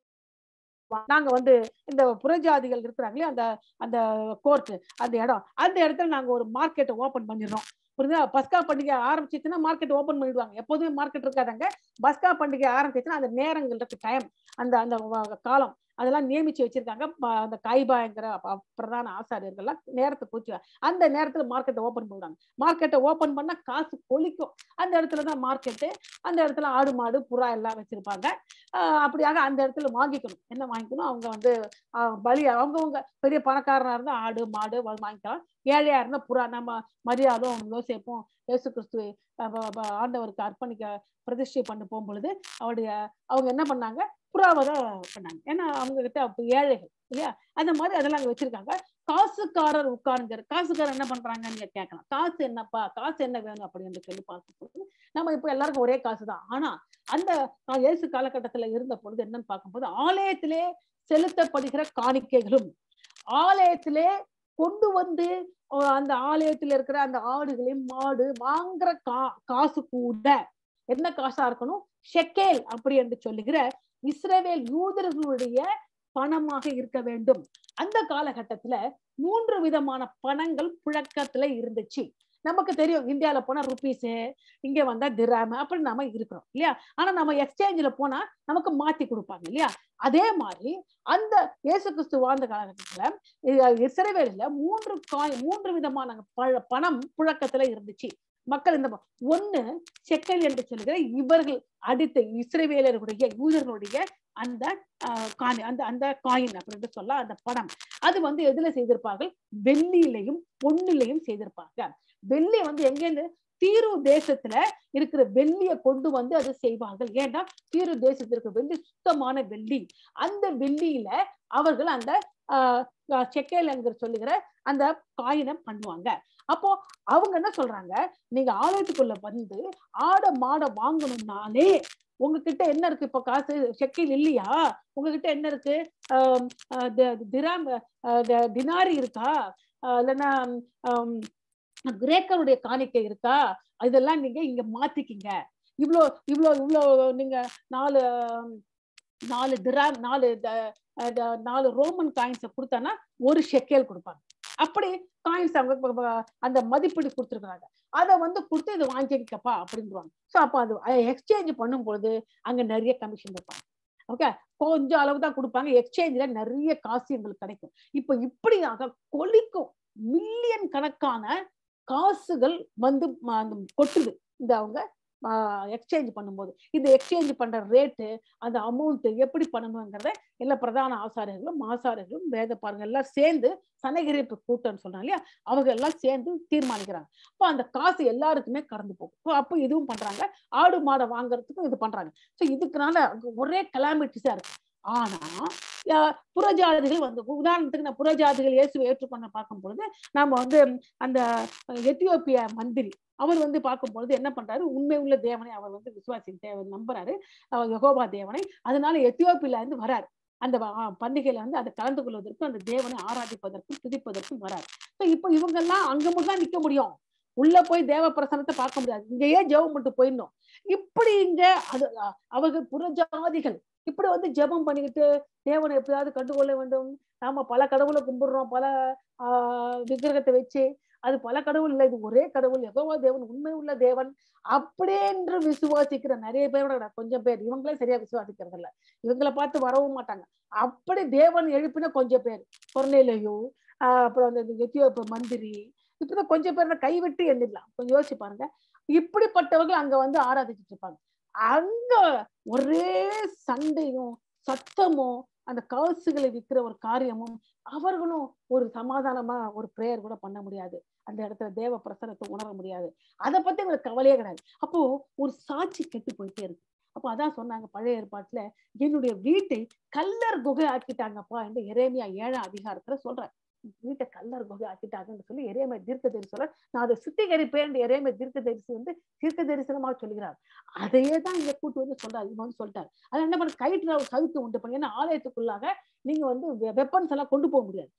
நாங்க வந்து இந்த புறஜாதிகள் இருக்கிறாங்களே அந்த அந்த கோர்ட் அந்த இடம் அந்த இடத்துல நாங்க ஒரு மார்க்கெட்டை ஓபன் பண்ணிடுறோம் புரியுதா பஸ்கா பண்டிகை ஆரம்பிச்சிச்சுன்னா மார்க்கெட் ஓபன் பண்ணிடுவாங்க எப்போதுமே மார்க்கெட் இருக்காதாங்க பஸ்கா பண்டிகை ஆரம்பிச்சுன்னா அந்த நேரங்கள் இருக்கு டைம் அந்த அந்த வ- காலம் அதெல்லாம் நியமிச்சு வச்சிருக்காங்க ப- அந்த காய்பாங்கிற ப- பிரதான ஆசாரியர்கள்லாம் நேரத்தை குறிச்சு அந்த நேரத்துல மார்க்கெட்டை ஓபன் பண்ணுவாங்க மார்க்கெட்டை ஓபன் பண்ணா காசு கொளிக்கும் அந்த இடத்துல தான் மார்க்கெட்டு அந்த இடத்துல ஆடு மாடு புறா எல்லாம் வச்சிருப்பாங்க ஆஹ் அப்படியாக அந்த இடத்துல வாங்கிக்கணும் என்ன வாங்கிக்கணும் அவங்க வந்து ஆஹ் பலி அவங்கவங்க பெரிய பணக்காரனா இருந்தா ஆடு மாடு வா- வாங்கிக்கலாம் ஏழையா இருந்தா புறா நம்ம மரியாதும் யோசிப்போம் இயேசு கிறிஸ்து அஹ் ப- ப- ஆண்டவருக்கு அர்ப்பணிக்க பிரதிஷ்டை பண்ண போகும் பொழுது அவருடைய அவங்க என்ன பண்ணாங்க புறாவை தான் பண்ணாங்க ஏன்னா அவங்க கிட்ட அப்ப ஏழைகள் இல்லையா அந்த மாதிரி அதெல்லாம் அங்க வச்சிருக்காங்க காசுக்காரர் உட்கார்ந்து காசுக்காரர் என்ன பண்றாங்கன்னு நீங்க கேட்கலாம் காசு என்னப்பா காசு என்ன வேணும் அப்படின்னு சொல்லி பார்க்கும்போது நம்ம இப்ப எல்லாருக்கும் ஒரே காசு தான் ஆனா அந்த கா- இயேசு காலகட்டத்துல இருந்த பொழுது என்னன்னு பார்க்கும்போது ஆலயத்திலே செலுத்தப்படுகிற காணிக்கைகளும் ஆலயத்திலே கொண்டு வந்து அஹ் அந்த ஆலயத்துல இருக்கிற அந்த ஆடுகளையும் மாடு வாங்குற கா காசு கூட என்ன காசா இருக்கணும் ஷெக்கேல் அப்படி என்று சொல்லுகிற இஸ்ரவேல் யூதர்களுடைய பணமாக இருக்க வேண்டும் அந்த காலகட்டத்துல மூன்று விதமான பணங்கள் புழக்கத்துல இருந்துச்சு நமக்கு தெரியும் இந்தியால போனா ருபீஸ் இங்க வந்தா திராம அப்படி நாம இருக்கிறோம் இல்லையா ஆனா நம்ம எக்ஸ்சேஞ்சில் போனா நமக்கு மாத்தி கொடுப்பாங்க இல்லையா அதே மாதிரி அந்த இயேசு கிறிஸ்து வாழ்ந்த காலகட்டத்துல இ- இஸ்ரவேலில மூன்று காய் மூன்று விதமான ப- பணம் புழக்கத்துல இருந்துச்சு மக்கள் இந்த ப- ஒண்ணு செக்கல் என்று சொல்லுகிற இவர்கள் அடித்த இஸ்ரவேலருடைய யூதர்களுடைய அந்த ஆஹ், காணி அந்த அந்த காயின் அப்படின்னு சொல்ல அந்த பணம் அது வந்து எதுல செய்திருப்பார்கள் வெள்ளியிலையும் பொன்னிலையும் செய்திருப்பாங்க வெள்ளி வந்து எங்கேருந்து தீரு தேசத்துல இருக்கிற வெள்ளியை கொண்டு வந்து அதை செய்வார்கள் ஏன்னா தீரு தேசத்துல இருக்கிற வெள்ளி சுத்தமான வெள்ளி அந்த வெள்ளியில அவர்கள் அந்த ஆஹ் செக்கேல் என்கிற சொல்லுகிற அந்த காயினை பண்ணுவாங்க அப்போ அவங்க என்ன சொல்றாங்க நீங்க ஆலயத்துக்குள்ள வந்து ஆட மாட வாங்கணும்னாலே உங்ககிட்ட என்ன இருக்கு இப்ப காசு செக்கில் இல்லையா உங்ககிட்ட என்ன இருக்கு ஆம், ஆஹ் தி- திராம் ஆஹ் தி- தினாரி இருக்கா ஆஹ் இல்லைன்னா ஆம், கிரேக்கருடைய காணிக்கை இருக்கா இதெல்லாம் நீங்க இங்க மாத்திக்கிங்க இவ்ளோ இவ்ளோ இவ்ளோ நீங்க நாலு ஆம், நாலு திராம் நாலு த- அஹ் த- நாலு ரோமன் காயின்ஸை கொடுத்தானா ஒரு ஷெக்கேல் கொடுப்பாங்க அப்படி காயின்ஸ் அவங்க ப- ப- அந்த மதிப்பீடு கொடுத்துருக்காங்க அதை வந்து கொடுத்து இதை வாங்கிக்கப்பா அப்படின்றாங்க ஸோ அப்போ அது எக்ஸ்சேஞ்ச் பண்ணும் பொழுது அங்க நிறைய கமிஷன் வைப்பாங்க ஓகே கொஞ்சம் அளவு தான் கொடுப்பாங்க எக்ஸ்சேஞ்சில நிறைய காசு எங்களுக்கு கிடைக்கும் இப்போ இப்படியாக கொலிக்கும் மில்லியன் கணக்கான காசுகள் வந்து ம- அந்த கொட்டுது இந்த அவங்க எக்ஸ்சேஞ்ச் பண்ணும்போது இந்த எக்ஸ்சேஞ்ச் பண்ற ரேட்டு அந்த அமௌண்ட் எப்படி பண்ணணுங்கிறத எல்லா பிரதான ஆசாரியர்களும் ஆசாரியர்களும் வேத பாருங்க எல்லாம் சேர்ந்து சனகிரிப்பு கூட்டம்னு சொல்றாங்க இல்லையா அவங்க எல்லாம் சேர்ந்து தீர்மானிக்கிறாங்க அப்போ அந்த காசு எல்லாருக்குமே கடந்து போகும் So அப்போ இதுவும் பண்றாங்க ஆடு மாடை வாங்குறதுக்கும் இது பண்றாங்க ஸோ இதுக்குனால அங்க ஒரே கலாமிட்டிஸா இருக்கு ஆனா அஹ், புறஜாதிகள் வந்து உதாரணத்துக்கு நான் புறஜாதிகள் இயேசுவை ஏற்றுக்கொண்ட பார்க்கும் பொழுது நாம வந்து அந்த எத்தியோப்பிய மந்திரி அவர் வந்து பார்க்கும் பொழுது என்ன பண்றாரு உண்மை உள்ள தேவனை அவர் வந்து விசுவாசி தேவன் நம்புறாரு அவர் யெகோவா தேவனை அதனால எத்தியோப்பியில இருந்து வராரு அந்த வ- ஆ, பண்டிகையில வந்து அதை கலந்து கொள்வதற்கும் அந்த தேவனை ஆராதிப்பதற்கும் துதிப்பதற்கும் வராரு ஸோ இப்போ இவங்க எல்லாம் அங்க மட்டும் தான் நிக்க முடியும் உள்ள போய் தேவ பிரசனத்தை பார்க்க முடியாது இங்கேயே ஜெபம் மட்டும் போயிடணும் இப்படி இங்க அது அ- அவர்கள் புறஜாதிகள் இப்படி வந்து ஜெபம் பண்ணிக்கிட்டு தேவனை எப்படியாவது கண்டுகொள்ள வேண்டும் நாம பல கடவுளை கும்பிடுறோம் பல ஆஹ் விக்கிரகத்தை வச்சு அது பல கடவுள் இல்லை இது ஒரே கடவுள் எவ்வளவோ தேவன் உண்மை உள்ள தேவன் அப்படின்று விசுவாசிக்கிற நிறைய பேரோட நான் கொஞ்சம் பேர் இவங்களே சரியா விசுவாசிக்கிறது இல்ல இவங்களை பார்த்து வரவும் மாட்டாங்க அப்படி தேவன் எழுப்பின கொஞ்சம் பேர் பொருளையிலையோ ஆஹ் அப்புறம் அந்த எத்தியோப்பிய மந்திரி இப்படிதான் கொஞ்சம் பேர் கைவிட்டு எண்ணிடலாம் கொஞ்சம் யோசிச்சு பாருங்க இப்படிப்பட்டவர்கள் அங்க வந்து ஆராதிச்சுட்டு இருப்பாங்க அங்க ஒரே சண்டையும் சத்தமும் அந்த காசுகளை விற்கிற ஒரு காரியமும் அவர்களும் ஒரு சமாதானமா ஒரு பிரேயர் கூட பண்ண முடியாது அந்த இடத்துல தேவ பிரசனத்தை உணர முடியாது அதை பத்தி உங்களுக்கு கவலையே கிடையாது அப்போ ஒரு சாட்சி கெட்டு போயிட்டே இருக்கு அப்போ அதான் சொன்னாங்க பழைய ஏற்பாட்டுல என்னுடைய வீட்டை கல்லர் குகை ஆக்கிட்டாங்கப்பா என்று எரேமியா ஏழாம் அதிகாரத்துல சொல்றேன் வீட்டை கல்லர் குகை ஆக்கிட்டாங்கன்னு சொல்லி எரேமியா தீர்க்க தரிசி சொல்ற நான் அதை சுத்திகரிப்பேன் என்று எரேமியா தீர்க்க தரிசி வந்து தீர்க்க தரிசனமாக சொல்கிறார் அதையே தான் இங்க கூட்டு வந்து சொல்றாரு இவன் வந்து சொல்லிட்டாரு அதை என்ன பண்ண கயிற்றுல ஒரு கவித்து உண்டு பண்ணி ஏன்னா ஆலயத்துக்குள்ளாக நீங்க வந்து வெப்பன்ஸ் எல்லாம் கொண்டு போக முடியாது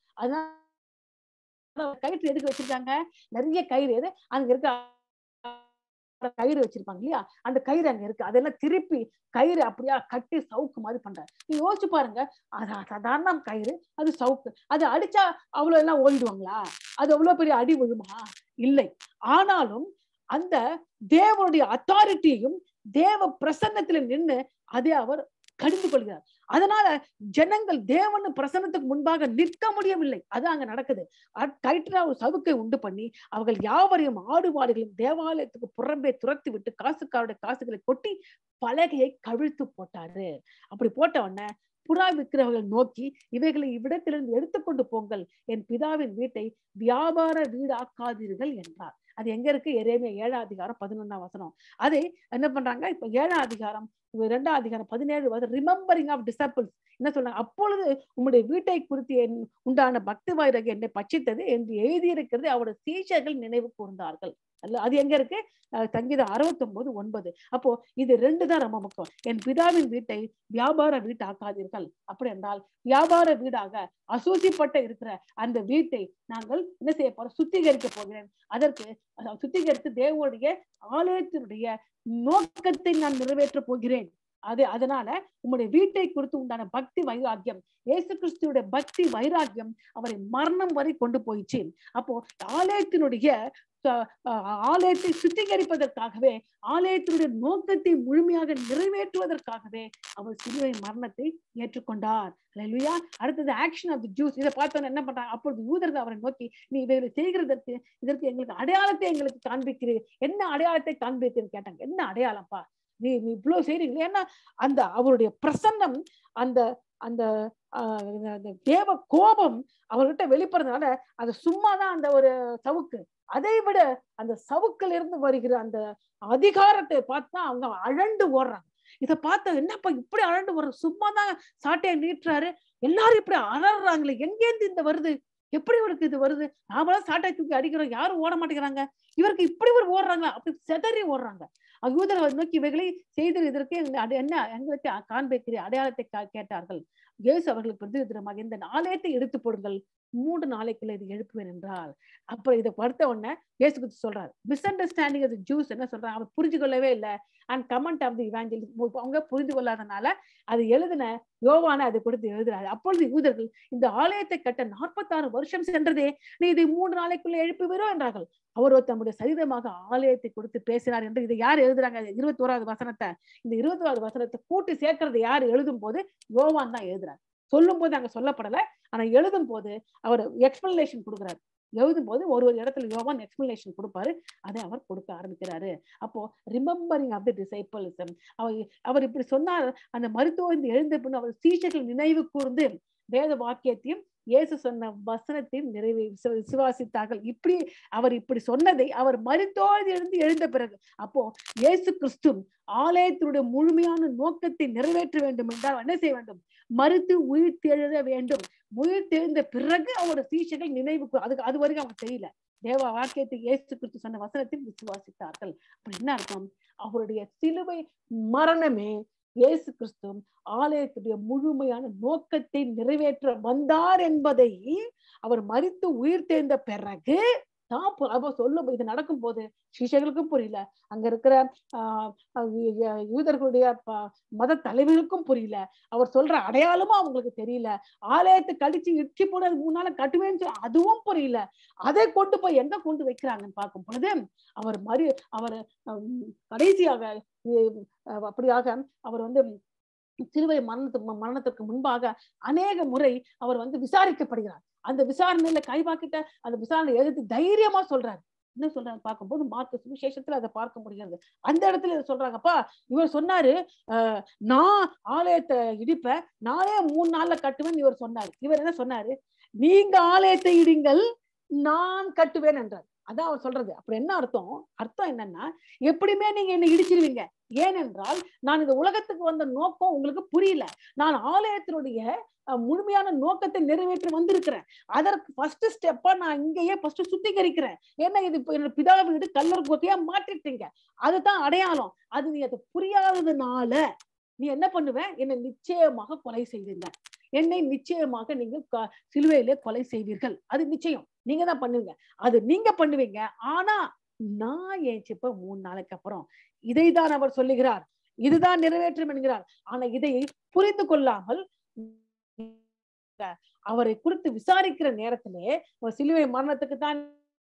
அதனால கயிற்று எதுக்கு வச்சிருக்காங்க நிறைய கயிறு எது அங்க இருக்க கயிறு வச்சிருப்பாங்க இல்லையா அந்த கயிறு அங்க இருக்கு அதெல்லாம் திருப்பி கயிறு அப்படியா கட்டி சவுக்கு மாதிரி பண்றாரு நீ யோசிச்சு பாருங்க அது சாதாரண கயிறு அது சவுக்கு அது அடிச்சா அவ்வளவு எல்லாம் ஓடிடுவாங்களா அது அவ்வளவு பெரிய அடி விழுமா இல்லை ஆனாலும் அந்த தேவனுடைய அத்தாரிட்டியையும் தேவ பிரசன்னத்துல நின்னு அதை அவர் கடிந்து கொள்கிறார் அதனால ஜனங்கள் தேவன் பிரசன்னத்துக்கு முன்பாக நிற்க முடியவில்லை அது அங்க நடக்குது கயிற்றுல ஒரு சவுக்கை உண்டு பண்ணி அவர்கள் யாவரையும் ஆடு மாடுகளையும் தேவாலயத்துக்கு புறம்பே துரத்தி விட்டு காசுக்காருடைய காசுகளை கொட்டி பலகையை கவிழ்த்து போட்டாரு அப்படி போட்ட உடனே புறா விற்கிறவர்கள் நோக்கி இவைகளை இவ்விடத்திலிருந்து எடுத்துக்கொண்டு போங்கள் என் பிதாவின் வீட்டை வியாபார வீடாக்காதீர்கள் என்றார் அது எங்க இருக்கு எரேமியா ஏழாம் அதிகாரம் பதினொன்னாம் வசனம் அதை என்ன பண்றாங்க இப்ப ஏழாம் அதிகாரம் இரண்டாம் அதிகாரம் பதினேழு வருது ரிமெம்பரிங் ஆஃப் டிசப்பிள்ஸ் என்ன சொல்றாங்க அப்பொழுது உம்முடைய வீட்டை குறித்து என் உண்டான பக்தி வைரக என்னை பட்சித்தது என்று எழுதியிருக்கிறது அவருடைய சீஷர்கள் நினைவு கூர்ந்தார்கள் அல்ல அது எங்க இருக்கு சங்கீதம் அறுபத்தி ஒன்பது ஒன்பது அப்போ இது ரெண்டு தான் ரொம்ப முக்கியம் என் பிதாவின் வீட்டை வியாபார வீட்டாக்காதீர்கள் அப்படி என்றால் வியாபார வீடாக அசூசிப்பட்ட இருக்கிற அந்த வீட்டை நாங்கள் என்ன செய்ய போறோம் சுத்திகரிக்க போகிறேன் அதற்கு சுத்திகரித்து தேவனுடைய ஆலயத்தினுடைய நோக்கத்தை நான் நிறைவேற்ற போகிறேன் அது அதனால உம்முடைய வீட்டை குறித்து உண்டான பக்தி வைராக்கியம் இயேசு கிறிஸ்துவோட பக்தி வைராக்கியம் அவரை மரணம் வரை கொண்டு போயிடுச்சு அப்போ ஆலயத்தினுடைய ஆலயத்தை சுத்திகரிப்பதற்காகவே ஆலயத்தினுடைய நோக்கத்தை முழுமையாக நிறைவேற்றுவதற்காகவே அவர் சிலுவை மரணத்தை ஏற்றுக்கொண்டார் இல்லையா அடுத்தது ஆக்ஷன் ஆஃப் தி ஜூஸ் இதை பார்த்தோன்னு என்ன பண்றாங்க அப்பொழுது யூதர்கள் அவரை நோக்கி நீ இவைகளை செய்கிறதற்கு இதற்கு எங்களுக்கு அடையாளத்தை எங்களுக்கு காண்பிக்கிறீர் என்ன அடையாளத்தை காண்பிக்கிறீன்னு கேட்டாங்க என்ன அடையாளம்ப்பா நீ நீ இவ்வளவு செய்றீங்களே ஏன்னா அந்த அவருடைய பிரசன்னம் அந்த அந்த தேவ கோபம் அவர்கிட்ட வெளிப்படுறதுனால அது சும்மாதான் அந்த ஒரு சவுக்கு அதை விட அந்த சவுக்குல இருந்து வருகிற அந்த அதிகாரத்தை பார்த்தா அவங்க அழண்டு ஓடுறாங்க இத பார்த்தா என்னப்பா இப்படி அழண்டு வர்ற சும்மாதான் சாட்டையை நீட்டுறாரு எல்லாரும் இப்படி அலறாங்களே எங்கேருந்து இந்த வருது எப்படி இவருக்கு இது வருது நாமளாம் சாட்டை தூக்கி அடிக்கிறோம் யாரும் ஓட மாட்டேங்கிறாங்க இவருக்கு இப்படி ஒரு ஓடுறாங்க அப்படி செதறி ஓடுறாங்க யூதர் நோக்கி இவைகளை செய்து இதற்கு என்ன எங்களுக்கு காண்பிக்கிற அடையாளத்தை கேட்டார்கள் இயேசு அவர்களுக்கு பிரதிவிதமாக இந்த ஆலயத்தை எடுத்து போடுங்கள் மூன்று நாளைக்குள்ள இது எழுப்புவேன் என்றால் அப்புறம் இதை படுத்த உடனே இயேசு கிறிஸ்து சொல்றாரு மிஸ் அண்டர்ஸ்டாண்டிங் அது ஜூஸ் என்ன சொல்றாங்க அவர் புரிஞ்சு கொள்ளவே இல்லை and comment of the evangelist அவங்க புரிந்து கொள்ளாதனால அது எழுதின யோவான அதை கொடுத்து எழுதுறாரு அப்பொழுது யூதர்கள் இந்த ஆலயத்தை கட்ட நாற்பத்தாறு வருஷம் சென்றதே நீ இதை மூன்று நாளைக்குள்ள எழுப்புவீரோ என்றார்கள் அவரோ தம்முடைய சரீரமாக ஆலயத்தை கொடுத்து பேசினார் என்று இதை யார் எழுதுறாங்க இருபத்தி ஓராவது வசனத்தை இந்த இருபத்தி ஓராவது வசனத்தை கூட்டி சேர்க்கறது யார் எழுதும் போது யோவான் தான் எழுதுறாரு சொல்லும் போது அங்க சொல்லப்படல ஆனா எழுதும் போது அவர் எக்ஸ்பிளனேஷன் கொடுக்குறாரு எழுதும் போது ஒரு ஒரு இடத்துல யோவான் எக்ஸ்பிளனேஷன் கொடுப்பாரு அதை அவர் கொடுக்க ஆரம்பிக்கிறாரு அப்போ ரிமெம்பரிங் ஆஃப் த டிசைபிள்ஸ் அவர் அவர் இப்படி சொன்னார் அந்த மருத்துவ இந்த எழுந்த பின் அவர் சீஷர்கள் நினைவு கூர்ந்து வேத வாக்கியத்தையும் இயேசு சொன்ன வசனத்தையும் நிறைவே விசுவாசித்தார்கள் இப்படி அவர் இப்படி சொன்னதை அவர் மருத்தோடு எழுந்து எழுந்த பிறகு அப்போ இயேசு கிறிஸ்து ஆலயத்தினுடைய முழுமையான நோக்கத்தை நிறைவேற்ற வேண்டும் என்றால் என்ன செய்ய வேண்டும் மறுத்து உயிர் தெழுத வேண்டும் உயிர் தெழுந்த பிறகு அவரோட சீஷர்கள் நினைவு அதுக்கு அது வரைக்கும் அவங்க செய்யல தேவ வாக்கியத்தை இயேசு கிறிஸ்து சொன்ன வசனத்தில் விசுவாசித்தார்கள் அப்படி என்ன அர்த்தம் அவருடைய சிலுவை மரணமே இயேசு கிறிஸ்து ஆலயத்துடைய முழுமையான நோக்கத்தை நிறைவேற்ற வந்தார் என்பதை அவர் மறித்து உயிர் தேர்ந்த பிறகு தான் அவ சொல்லும் இது நடக்கும் போது சிஷைகளுக்கும் புரியல அங்க இருக்கிற ஆஹ் யூதர்களுடைய மத தலைவர்களுக்கும் புரியல அவர் சொல்ற அடையாளமும் அவங்களுக்கு தெரியல ஆலயத்தை கழிச்சு இட்சி போட முன்னால கட்டுவேன்னு அதுவும் புரியல அதை கொண்டு போய் எங்க கொண்டு வைக்கிறாங்கன்னு பார்க்கும் பொழுது அவர் மறு அவர் கடைசியாக அப்படியாக அவர் வந்து சிலுவை மரணத்துக்கு மரணத்திற்கு முன்பாக அநேக முறை அவர் வந்து விசாரிக்கப்படுகிறார் அந்த விசாரணையில கைவாக்கிட்ட அந்த விசாரணை எதிர்த்து தைரியமா சொல்றாரு என்ன சொல்றாங்க பார்க்கும்போது மார்க்க சுவிசேஷத்துல அதை பார்க்க முடிகிறது அந்த இடத்துல இதை சொல்றாங்கப்பா இவர் சொன்னாரு அஹ் நான் ஆலயத்தை இடிப்ப நானே மூணு நாள்ல கட்டுவேன் இவர் சொன்னாரு இவர் என்ன சொன்னாரு நீங்க ஆலயத்தை இடிங்கள் நான் கட்டுவேன் என்றார் அதான் அவர் சொல்றது அப்படி என்ன அர்த்தம் அர்த்தம் என்னன்னா எப்படியுமே நீங்க என்ன இடிச்சிருவீங்க ஏனென்றால் நான் இந்த உலகத்துக்கு வந்த நோக்கம் உங்களுக்கு புரியல நான் ஆலயத்தினுடைய முழுமையான நோக்கத்தை நிறைவேற்றி வந்திருக்கிறேன் அதற்கு ஃபர்ஸ்ட் ஸ்டெப்பா நான் இங்கேயே ஃபர்ஸ்ட் சுத்திகரிக்கிறேன் ஏன்னா இது என்னோட பிதா வீடு கல்லர் கோத்தையா மாற்றிட்டீங்க அதுதான் அடையாளம் அது நீ அதை புரியாததுனால நீ என்ன பண்ணுவ என்னை நிச்சயமாக கொலை செய்வீங்க என்னை நிச்சயமாக நீங்க சிலுவையிலே கொலை செய்வீர்கள் அது நிச்சயம் நீங்க தான் பண்ணுவீங்க அது நீங்க பண்ணுவீங்க ஆனா நான் ஏஞ்சிப்ப மூணு நாளைக்கு அப்புறம் இதைதான் அவர் சொல்லுகிறார் இதுதான் நிறைவேற்றும் என்கிறார் ஆனா இதை புரிந்து கொள்ளாமல் அவரை குறித்து விசாரிக்கிற நேரத்திலே அவர் சிலுவை மரணத்துக்கு தான்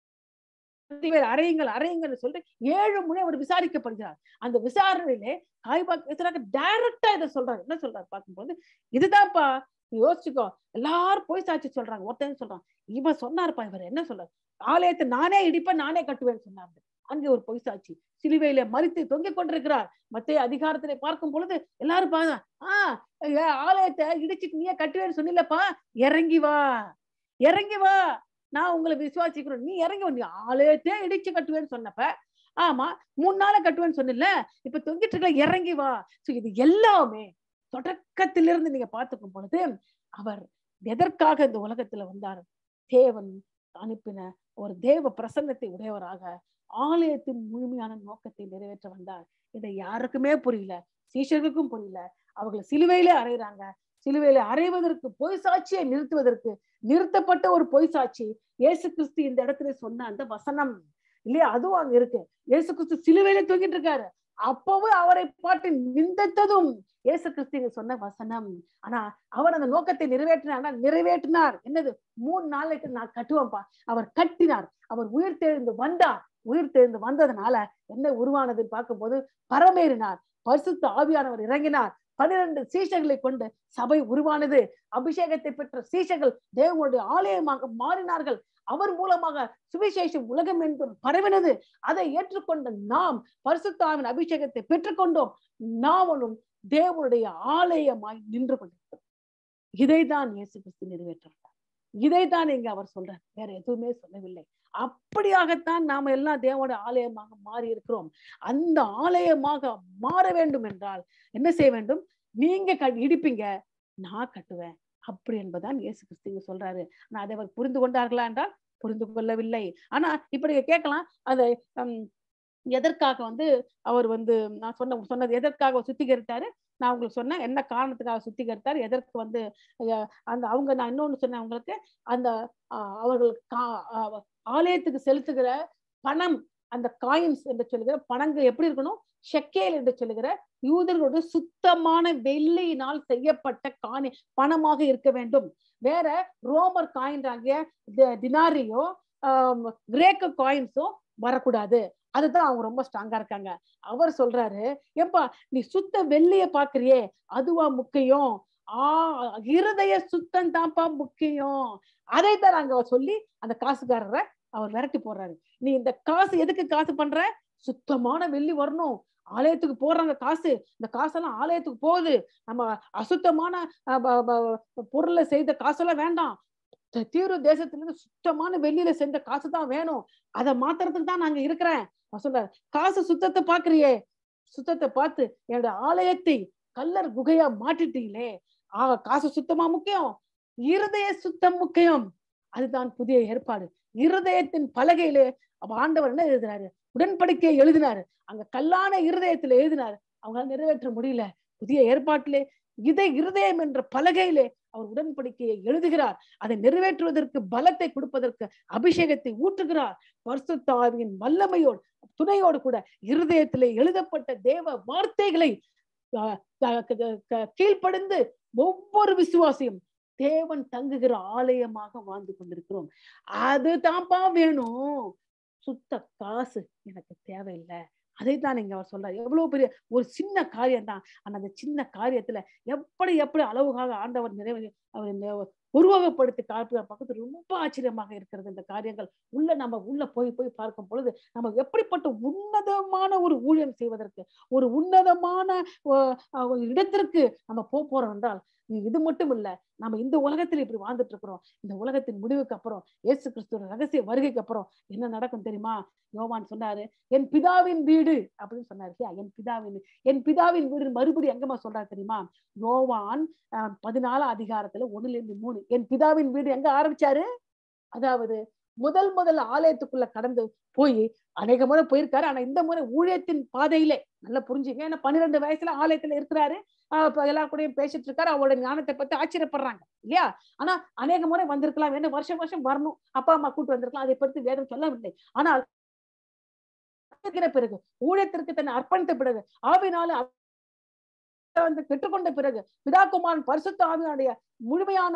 அறையுங்கள் அறையுங்கள் சொல்லிட்டு ஏழு முறை அவர் விசாரிக்கப்படுகிறார் அந்த விசாரணையிலே காய்பா டைரக்டா இதை சொல்றாரு என்ன சொல்றாரு பார்க்கும்போது இதுதான்ப்பா நீ யோசிச்சுக்கோ எல்லாரும் போய் சாட்சி சொல்றாங்க ஒருத்தன் சொல்றான் இவன் சொன்னாருப்பா இவர் என்ன சொல்றாரு ஆலயத்தை நானே இடிப்பேன் நானே கட்டுவேன்னு சொன்னாங்க அங்கே ஒரு பொய் சாட்சி சிலுவையில மறித்து தொங்கிக் கொண்டிருக்கிறார் மத்திய அதிகாரத்திலே பார்க்கும் பொழுது எல்லாரும் பாருங்க ஆஹ் ஆலயத்தை இடிச்சுட்டு நீயே கட்டுவேன்னு சொன்னில்லப்பா இறங்கி வா இறங்கி வா நான் உங்களை விசுவாசிக்கிறோம் நீ இறங்கி வா நீ ஆலயத்தையே இடிச்சு கட்டுவேன்னு சொன்னப்ப ஆமா மூணு நாள கட்டுவேன்னு சொன்னில்ல இப்ப தொங்கிட்டு இருக்க இறங்கி வா சோ இது எல்லாமே தொடக்கத்திலிருந்து நீங்க பார்த்துக்கும் பொழுது அவர் எதற்காக இந்த உலகத்துல வந்தார் தேவன் அனுப்பின ஒரு தேவ பிரசன்னத்தை உடையவராக ஆலயத்தின் முழுமையான நோக்கத்தை நிறைவேற்ற வந்தார் இதை யாருக்குமே புரியல சீஷர்களுக்கும் புரியல அவங்களை சிலுவையிலே அறையிறாங்க சிலுவையில அறைவதற்கு பொய் சாட்சியை நிறுத்துவதற்கு நிறுத்தப்பட்ட ஒரு பொய் சாட்சி இயேசு கிறிஸ்து இந்த இடத்துல சொன்ன அந்த வசனம் இல்லையா அதுவும் அங்க இருக்கு இயேசு கிறிஸ்து சிலுவையில தூங்கிட்டு இருக்காரு அப்பவும் அவரை பாட்டு நிந்தத்ததும் இயேசு கிறிஸ்து சொன்ன வசனம் ஆனா அவர் அந்த நோக்கத்தை நிறைவேற்றினார் நிறைவேற்றினார் என்னது மூணு நாளைக்கு நான் கட்டுவேன்ப்பா அவர் கட்டினார் அவர் உயிர் தெழுந்து வந்தார் உயிர் தெழுந்து வந்ததுனால என்ன உருவானதுன்னு பார்க்கும்போது பரமேறினார் பரிசுத்த ஆவியானவர் இறங்கினார் பன்னிரண்டு சீஷர்களை கொண்டு சபை உருவானது அபிஷேகத்தை பெற்ற சீஷர்கள் தேவனுடைய ஆலயமாக மாறினார்கள் அவர் மூலமாக சுவிசேஷம் உலகம் என்றும் பரவினது அதை ஏற்றுக்கொண்ட நாம் பரிசுத்தாவின் அபிஷேகத்தை பெற்றுக்கொண்டோம் நாமளும் தேவனுடைய ஆலயமாய் நின்று கொண்டிருக்கிறோம் இதைதான் இயேசு கிறிஸ்து நிறைவேற்றார் இதைதான் இங்க அவர் சொல்றார் வேற எதுவுமே சொல்லவில்லை அப்படியாகத்தான் நாம எல்லாம் தேவோட ஆலயமாக மாறி இருக்கிறோம் அந்த ஆலயமாக மாற வேண்டும் என்றால் என்ன செய்ய வேண்டும் நீங்க இடிப்பீங்க நான் கட்டுவேன் அப்படி என்பதான் இயேசு கிறிஸ்து சொல்றாரு ஆனா அதை அவர் புரிந்து கொண்டார்களா என்றால் புரிந்து கொள்ளவில்லை ஆனா இப்படி கேட்கலாம் அதை எதற்காக வந்து அவர் வந்து நான் சொன்ன சொன்னது எதற்காக சுத்திகரித்தாரு நான் உங்களுக்கு சொன்னேன் என்ன காரணத்துக்காக சுத்திகரித்தார் எதற்கு வந்து அந்த அவங்க நான் இன்னொன்னு சொன்னேன் உங்களுக்கு அந்த அவர்கள் ஆலயத்துக்கு செலுத்துகிற பணம் அந்த காயின்ஸ் என்று சொல்லுகிற பணங்கள் எப்படி இருக்கணும் ஷெக்கேல் என்று சொல்லுகிற யூதர்களுடைய சுத்தமான வெள்ளியினால் செய்யப்பட்ட காணி பணமாக இருக்க வேண்டும் வேற ரோமர் காயின் ஆகிய தினாரியோ கிரேக்க காயின்ஸோ வரக்கூடாது அதுதான் அவங்க ரொம்ப ஸ்ட்ராங்கா இருக்காங்க அவர் சொல்றாரு எப்பா நீ சுத்த வெள்ளிய பாக்குறியே அதுவா முக்கியம் ஆஹ் இருதய சுத்தம் தான்ப்பா முக்கியம் அதைத்தான் நாங்க சொல்லி அந்த காசுக்காரரை அவர் விரட்டி போடுறாரு நீ இந்த காசு எதுக்கு காசு பண்ற சுத்தமான வெள்ளி வரணும் ஆலயத்துக்கு போடுறாங்க காசு இந்த காசெல்லாம் ஆலயத்துக்கு போகுது நம்ம அசுத்தமான பொருளை செய்த காசெல்லாம் வேண்டாம் தீவிர தேசத்துல இருந்து சுத்தமான வெளியில செஞ்ச காசு தான் வேணும் அதை மாத்துறதுக்கு தான் நாங்க இருக்கிறேன் சொல்ற காசு சுத்தத்தை பாக்குறியே சுத்தத்தை பார்த்து என்னோட ஆலயத்தை கல்லர் குகையா மாட்டிட்டீங்களே ஆஹ் காசு சுத்தமா முக்கியம் இருதய சுத்தம் முக்கியம் அதுதான் புதிய ஏற்பாடு இருதயத்தின் பலகையிலே ஆண்டவர் என்ன எழுதினாரு உடன்படிக்கையை எழுதினாரு அங்க கல்லான இருதயத்துல எழுதினாரு அவங்களால நிறைவேற்ற முடியல புதிய ஏற்பாட்டிலே இதை இருதயம் என்ற பலகையிலே அவர் உடன்படிக்கையை எழுதுகிறார் அதை நிறைவேற்றுவதற்கு பலத்தை கொடுப்பதற்கு அபிஷேகத்தை ஊற்றுகிறார் பரிசுத்தாவியின் வல்லமையோடு துணையோடு கூட இருதயத்திலே எழுதப்பட்ட தேவ வார்த்தைகளை கீழ்ப்படிந்து ஒவ்வொரு விசுவாசியும் தேவன் தங்குகிற ஆலயமாக வாழ்ந்து கொண்டிருக்கிறோம் அதுதான்ப்பா வேணும் சுத்த காசு எனக்கு தேவையில்லை அதைத்தான் நீங்க அவர் சொல்றாரு எவ்வளவு பெரிய ஒரு சின்ன காரியம் தான் ஆனா அந்த சின்ன காரியத்துல எப்படி எப்படி அளவுகாக ஆண்டவர் நிறைவே அவர் உருவகப்படுத்தி காப்பி பக்கத்து ரொம்ப ஆச்சரியமாக இருக்கிறது இந்த காரியங்கள் உள்ள நம்ம உள்ள போய் போய் பார்க்கும் பொழுது நம்ம எப்படிப்பட்ட உன்னதமான ஒரு ஊழியம் செய்வதற்கு ஒரு உன்னதமான இடத்திற்கு நம்ம போக போறோம் என்றால் இது மட்டும் இல்ல நம்ம இந்த உலகத்துல இப்படி வாழ்ந்துட்டு இருக்கிறோம் இந்த உலகத்தின் முடிவுக்கு அப்புறம் இயேசு கிறிஸ்துவ ரகசிய வருகைக்கு அப்புறம் என்ன நடக்கும் தெரியுமா யோவான் சொன்னாரு என் பிதாவின் வீடு அப்படின்னு சொன்னாரு என் பிதாவின் என் பிதாவின் வீடு மறுபடியும் எங்கம்மா சொல்றாரு தெரியுமா யோவான் பதினாலாம் அதிகாரத்துல ஒண்ணுல இருந்து மூணு என் பிதாவின் வீடு எங்க ஆரம்பிச்சாரு அதாவது முதல் முதல் ஆலயத்துக்குள்ள கடந்து போய் அநேக முறை போயிருக்காரு ஆனா இந்த முறை ஊழியத்தின் பாதையிலே நல்லா புரிஞ்சுங்க ஏன்னா பன்னிரெண்டு வயசுல ஆலயத்துல இருக்கிறாரு எல்லா கூடயும் பேசிட்டு இருக்காரு அவரோட ஞானத்தை பத்தி ஆச்சரியப்படுறாங்க இல்லையா ஆனா அநேக முறை வந்திருக்கலாம் வேணும் வருஷம் வருஷம் வரணும் அப்பா அம்மா கூட்டு வந்திருக்கலாம் அதை பத்தி வேதம் சொல்லவில்லை ஆனால் இருக்கிற பிறகு ஊழியத்திற்கு தன்னை அர்ப்பணித்த பிறகு ஆவினால வந்து பெற்றுக்கொண்ட பிறகு பிதாக்குமாரன் பரிசுத்த ஆவியானுடைய முழுமையான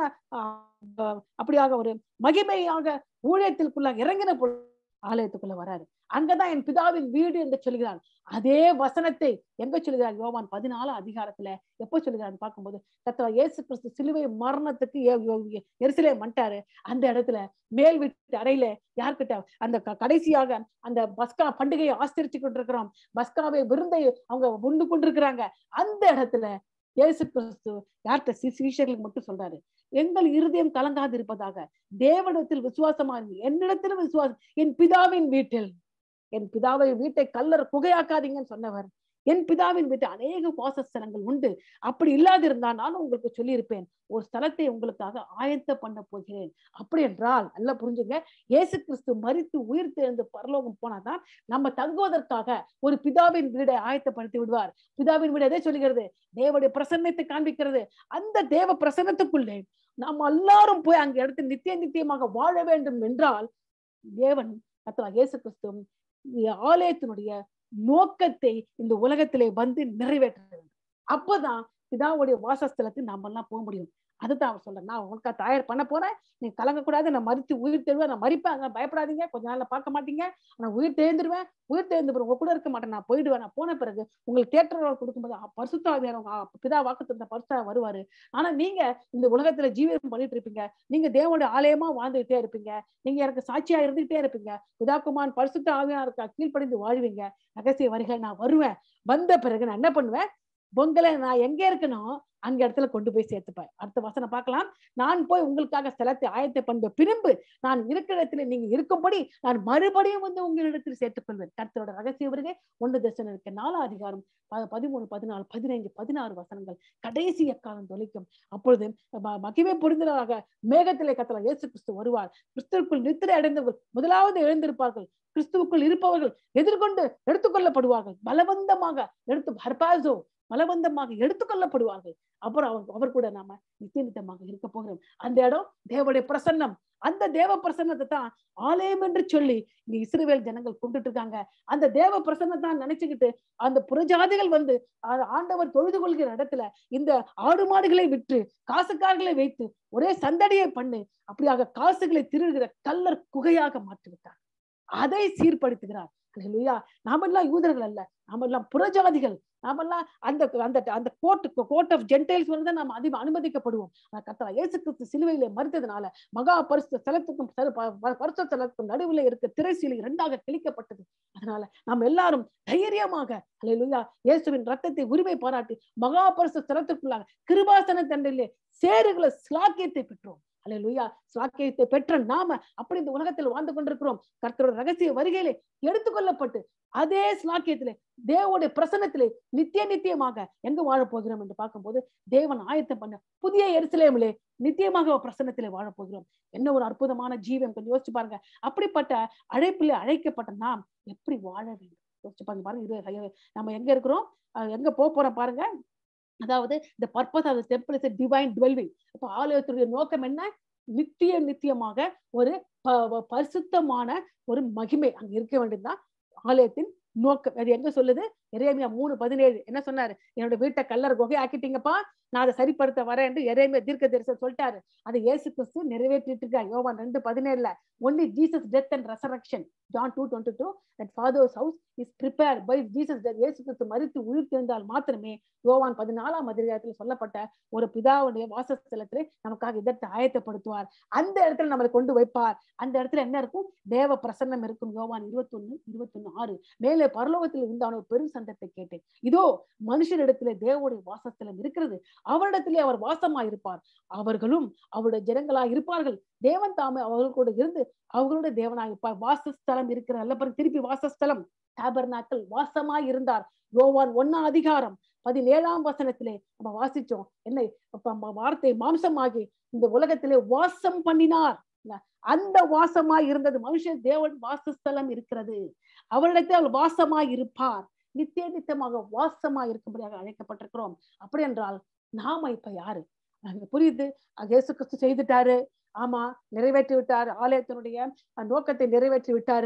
ஆஹ், அப்படியாக ஒரு மகிமையாக ஊழியத்திற்குள்ள இறங்கின பொழுது ஆலயத்துக்குள்ள வராரு அங்கதான் என் பிதாவின் வீடு என்று சொல்கிறார் அதே வசனத்தை எங்க சொல்கிறார் யோவான் பதினாலு அதிகாரத்துல எப்போ சொல்கிறார் பார்க்கும்போது கத்தவா இயேசு கிறிஸ்து சிலுவை மரணத்துக்கு எ- எ- எருசலே மண்டாரு அந்த இடத்துல மேல் வீட்டு அறையில யார்கிட்ட அந்த க- கடைசியாக அந்த பஸ்கா பண்டிகையை ஆஸ்தரிச்சு கொண்டிருக்கிறோம் பஸ்காவை விருந்தை அவங்க உண்டு கொண்டிருக்கிறாங்க அந்த இடத்துல இயேசு கிறிஸ்து யார்கிட்ட சி- சீஷர்களுக்கு மட்டும் சொல்றாரு எங்கள் இருதயம் கலங்காது இருப்பதாக தேவனிடத்தில் விசுவாசமா இருங்க என்னிடத்திலும் விசுவாசம் என் பிதாவின் வீட்டில் என் பிதாவை வீட்டை கல்லற குகையாக்காதீங்கன்னு சொன்னவர் என் பிதாவின் வீட்டு அநேக வாசஸ்தலங்கள் உண்டு அப்படி இல்லாதிருந்தா நானும் உங்களுக்கு சொல்லியிருப்பேன் ஒரு ஸ்தலத்தை உங்களுக்காக ஆயத்த பண்ண போகிறேன் அப்படி என்றால் நல்லா புரிஞ்சுங்க இயேசு கிறிஸ்து மரித்து உயிர் தெழுந்து பரலோகம் போனாதான் நம்ம தங்குவதற்காக ஒரு பிதாவின் வீடை ஆயத்தப்படுத்தி விடுவார் பிதாவின் வீடு எதை சொல்லுகிறது தேவனுடைய பிரசன்னத்தை காண்பிக்கிறது அந்த தேவ பிரசன்னத்துக்குள்ளே நாம் எல்லாரும் போய் அங்க இடத்தில் நித்திய நித்தியமாக வாழ வேண்டும் என்றால் தேவன் அத்தா இயேசு கிறிஸ்து ஆலயத்தினுடைய நோக்கத்தை இந்த உலகத்திலே வந்து நிறைவேற்ற வேண்டும் அப்பதான் பிதாவுடைய வாசஸ்தலத்துக்கு நாம எல்லாம் போக முடியும் அதுதான் அவர் சொல்றேன் நான் உனக்கா தயார் பண்ண போறேன் நீ கலங்கக்கூடாது நான் மறித்து உயிர் தெழுவேன் நான் மறிப்பேன் அதனால பயப்படாதீங்க கொஞ்ச நாள்ல பார்க்க மாட்டீங்க நான் உயிர் தேர்ந்துருவேன் உயிர் தேர்ந்து பிறகு உங்க கூட இருக்க மாட்டேன் நான் போயிடுவேன் நான் போன பிறகு உங்களுக்கு தேட்டர்கள் கொடுக்கும்போது அ, பரிசுத்தாவியார் உங்க அ, பிதா வாக்கு தந்த பரிசா வருவாரு ஆனா நீங்க இந்த உலகத்துல ஜீவியம் பண்ணிட்டு இருப்பீங்க நீங்க தேவனுடைய ஆலயமா வாழ்ந்துகிட்டே இருப்பீங்க நீங்க எனக்கு சாட்சியா இருந்துகிட்டே இருப்பீங்க பிதாக்குமான் பரிசுத்த ஆவியாருக்கு கீழ்ப்படிந்து வாழ்வீங்க ரகசிய வரிகள் நான் வருவேன் வந்த பிறகு நான் என்ன பண்ணுவேன் பொங்கலை நான் எங்க இருக்கணும் அங்க இடத்துல கொண்டு போய் சேர்த்துப்பேன் அடுத்த வசனம் பார்க்கலாம் நான் போய் உங்களுக்காக ஸ்தலத்தை ஆயத்த பண்ப பின்பு நான் இருக்கிற இடத்துல நீங்க இருக்கும்படி நான் மறுபடியும் வந்து உங்களிடத்தில் சேர்த்துக் கொள்வேன் கர்த்தரோட ரகசிய வருகை ஒன்று தசனம் இருக்க நாலாம் அதிகாரம் ப- பதிமூணு பதினாலு பதினைந்து பதினாறு வசனங்கள் கடைசி எக்காலம் தொலைக்கும் அப்பொழுது ம- மகிமை பொருந்தலாக மேகத்திலே கத்தல இயேசு கிறிஸ்து வருவார் கிறிஸ்துவுக்குள் நித்திரை அடைந்தவர்கள் முதலாவது எழுந்திருப்பார்கள் கிறிஸ்துவுக்குள் இருப்பவர்கள் எதிர்கொண்டு எடுத்துக்கொள்ளப்படுவார்கள் பலவந்தமாக எடுத்து ஹர்பாசோ பலவந்தமாக எடுத்துக்கொள்ளப்படுவார்கள் அப்புறம் அவர் அவர் கூட நாம நித்திய நித்தமாக இருக்க போகிறோம் அந்த இடம் தேவனுடைய பிரசன்னம் அந்த தேவ பிரசன்னத்தை தான் ஆலயம் என்று சொல்லி இங்க இஸ்ரவேல் ஜனங்கள் கொண்டுட்டு இருக்காங்க அந்த தேவ பிரசன்னத்தை தான் நினைச்சுக்கிட்டு அந்த புறஜாதிகள் வந்து ஆ- ஆண்டவர் தொழுது கொள்கிற இடத்துல இந்த ஆடு மாடுகளை விற்று காசுக்காரர்களை வைத்து ஒரே சந்தடியை பண்ணு அப்படியாக காசுகளை திருடுகிற கல்லர் குகையாக மாற்றி விட்டார் அதை சீர்படுத்துகிறார் அல்லேலூயா நாமெல்லாம் யூதர்கள் அல்ல நாமெல்லாம் புறஜாதிகள் நாமெல்லாம் அந்த அந்த அந்த கோர்ட் கோர்ட் ஆஃப் ஜென்டைல்ஸ் வந்து தான் நம்ம அதிகம் அனுமதிக்கப்படுவோம் ஆனா கர்த்தா இயேசு கிறிஸ்து சிலுவையிலே மறித்ததுனால மகா பரிசு ஸ்தலத்துக்கும் ச- ப- ப- பரிசுத்த ஸ்தலத்துக்கும் நடுவில் இருக்க திரைசீலை இரண்டாக கிழிக்கப்பட்டது அதனால நாம் எல்லாரும் தைரியமாக அல்லேலூயா இயேசுவின் ரத்தத்தை உரிமை பாராட்டி மகா பரிசு ஸ்தலத்திற்குள்ளாக கிருபாசன தண்டிலே சேருகளை ஸ்லாக்கியத்தை பெற்றோம் அல்லேலூயா ஸ்லாக்கியத்தை பெற்ற நாம அப்படி இந்த உலகத்தில் வாழ்ந்து கொண்டிருக்கிறோம் கர்த்தரோட ரகசிய வருகையிலே எடுத்துக்கொள்ளப்பட்டு அதே ஸ்லாக்கியத்திலே தேவனுடைய பிரசன்னத்திலே நித்திய நித்தியமாக எங்க வாழப் போகிறோம் என்று பார்க்கும்போது தேவன் ஆயத்தம் பண்ண புதிய எருசலேமிலே நித்தியமாக பிரசன்னத்திலே வாழப் போகிறோம் என்ன ஒரு அற்புதமான ஜீவன் கொஞ்சம் யோசிச்சு பாருங்க அப்படிப்பட்ட அழைப்பிலே அழைக்கப்பட்ட நாம் எப்படி வாழ வேண்டும் யோசிச்சு பாருங்க பாருங்க இரு- ஐயோ, நம்ம எங்க இருக்கிறோம் அஹ் எங்க போக போறோம் பாருங்க அதாவது இந்த purpose of temple is divine dwelling அப்ப ஆலயத்துடைய நோக்கம் என்ன நித்திய நித்தியமாக ஒரு ப- ப- பரிசுத்தமான ஒரு மகிமை அங்க இருக்க வேண்டியதுதான் ஆலயத்தின் நோக்கம் அது எங்க சொல்லுது எரேமியா மூணு பதினேழு என்ன சொன்னாரு என்னோட வீட்டை கல்லர் குகை ஆக்கிட்டீங்கப்பா நான் அதை சரிப்படுத்த வரேன் என்று எரேமியா தீர்க்க தரிசனம் சொல்லிட்டாரு அதை இயேசு கிறிஸ்து நிறைவேற்றிட்டு இருக்கா யோவான் ரெண்டு பதினேழுல only Jesus death and resurrection John two twenty two that father's house is prepare by Jesus இயேசு கிறிஸ்து மறித்து உயிர் தெரிந்தால் மாத்திரமே யோவான் பதினாலாம் அதிகாரத்தில் சொல்லப்பட்ட ஒரு பிதாவுடைய வாசஸ்தலத்திலே நமக்காக இதத்தை ஆயத்தப்படுத்துவார் அந்த இடத்துல நம்மளை கொண்டு வைப்பார் அந்த இடத்துல என்ன இருக்கும் தேவ பிரசன்னம் இருக்கும் யோவான் இருபத்தொன்னு இருபத்தொன்னு ஆறு மேலே பரலோகத்தில் உண்டான ஒரு பெரும் சந்தத்தை கேட்டேன் இதோ மனுஷரிடத்திலே தேவனுடைய வாசஸ்தலம் இருக்கிறது அவரிடத்திலே அவர் வாசமா இருப்பார் அவர்களும் அவருடைய ஜனங்களாய் இருப்பார்கள் தேவன் தாமே அவர்கள் கூட இருந்து அவர்களுடைய தேவனாய் இருப்பார் வாசஸ்தலம் இருக்கிற நல்ல பாருங்க திருப்பி வாசஸ்தலம் தாபர்நாக்கள் வாசமாய் இருந்தார் யோவான் ஒன்னா அதிகாரம் பதினேழாம் வசனத்திலே நம்ம வாசிச்சோம் என்ன அப்ப ம- வார்த்தை மாம்சமாகி இந்த உலகத்திலே வாசம் பண்ணினார் இல்ல? அந்த வாசமாய் இருந்தது மனுஷன் தேவன் வாசஸ்தலம் இருக்கிறது அவரிடத்தில் அவர் வாசமாய் இருப்பார் நித்திய நித்தியமாக வாசமாய் இருக்கும்படியாக அழைக்கப்பட்டிருக்கிறோம் அப்படி என்றால் நாம இப்ப யாரு அங்க புரியுது அது இயேசு கிறிஸ்து செய்துட்டாரு ஆமா நிறைவேற்றி விட்டாரு ஆலயத்தினுடைய அஹ், நோக்கத்தை நிறைவேற்றி விட்டாரு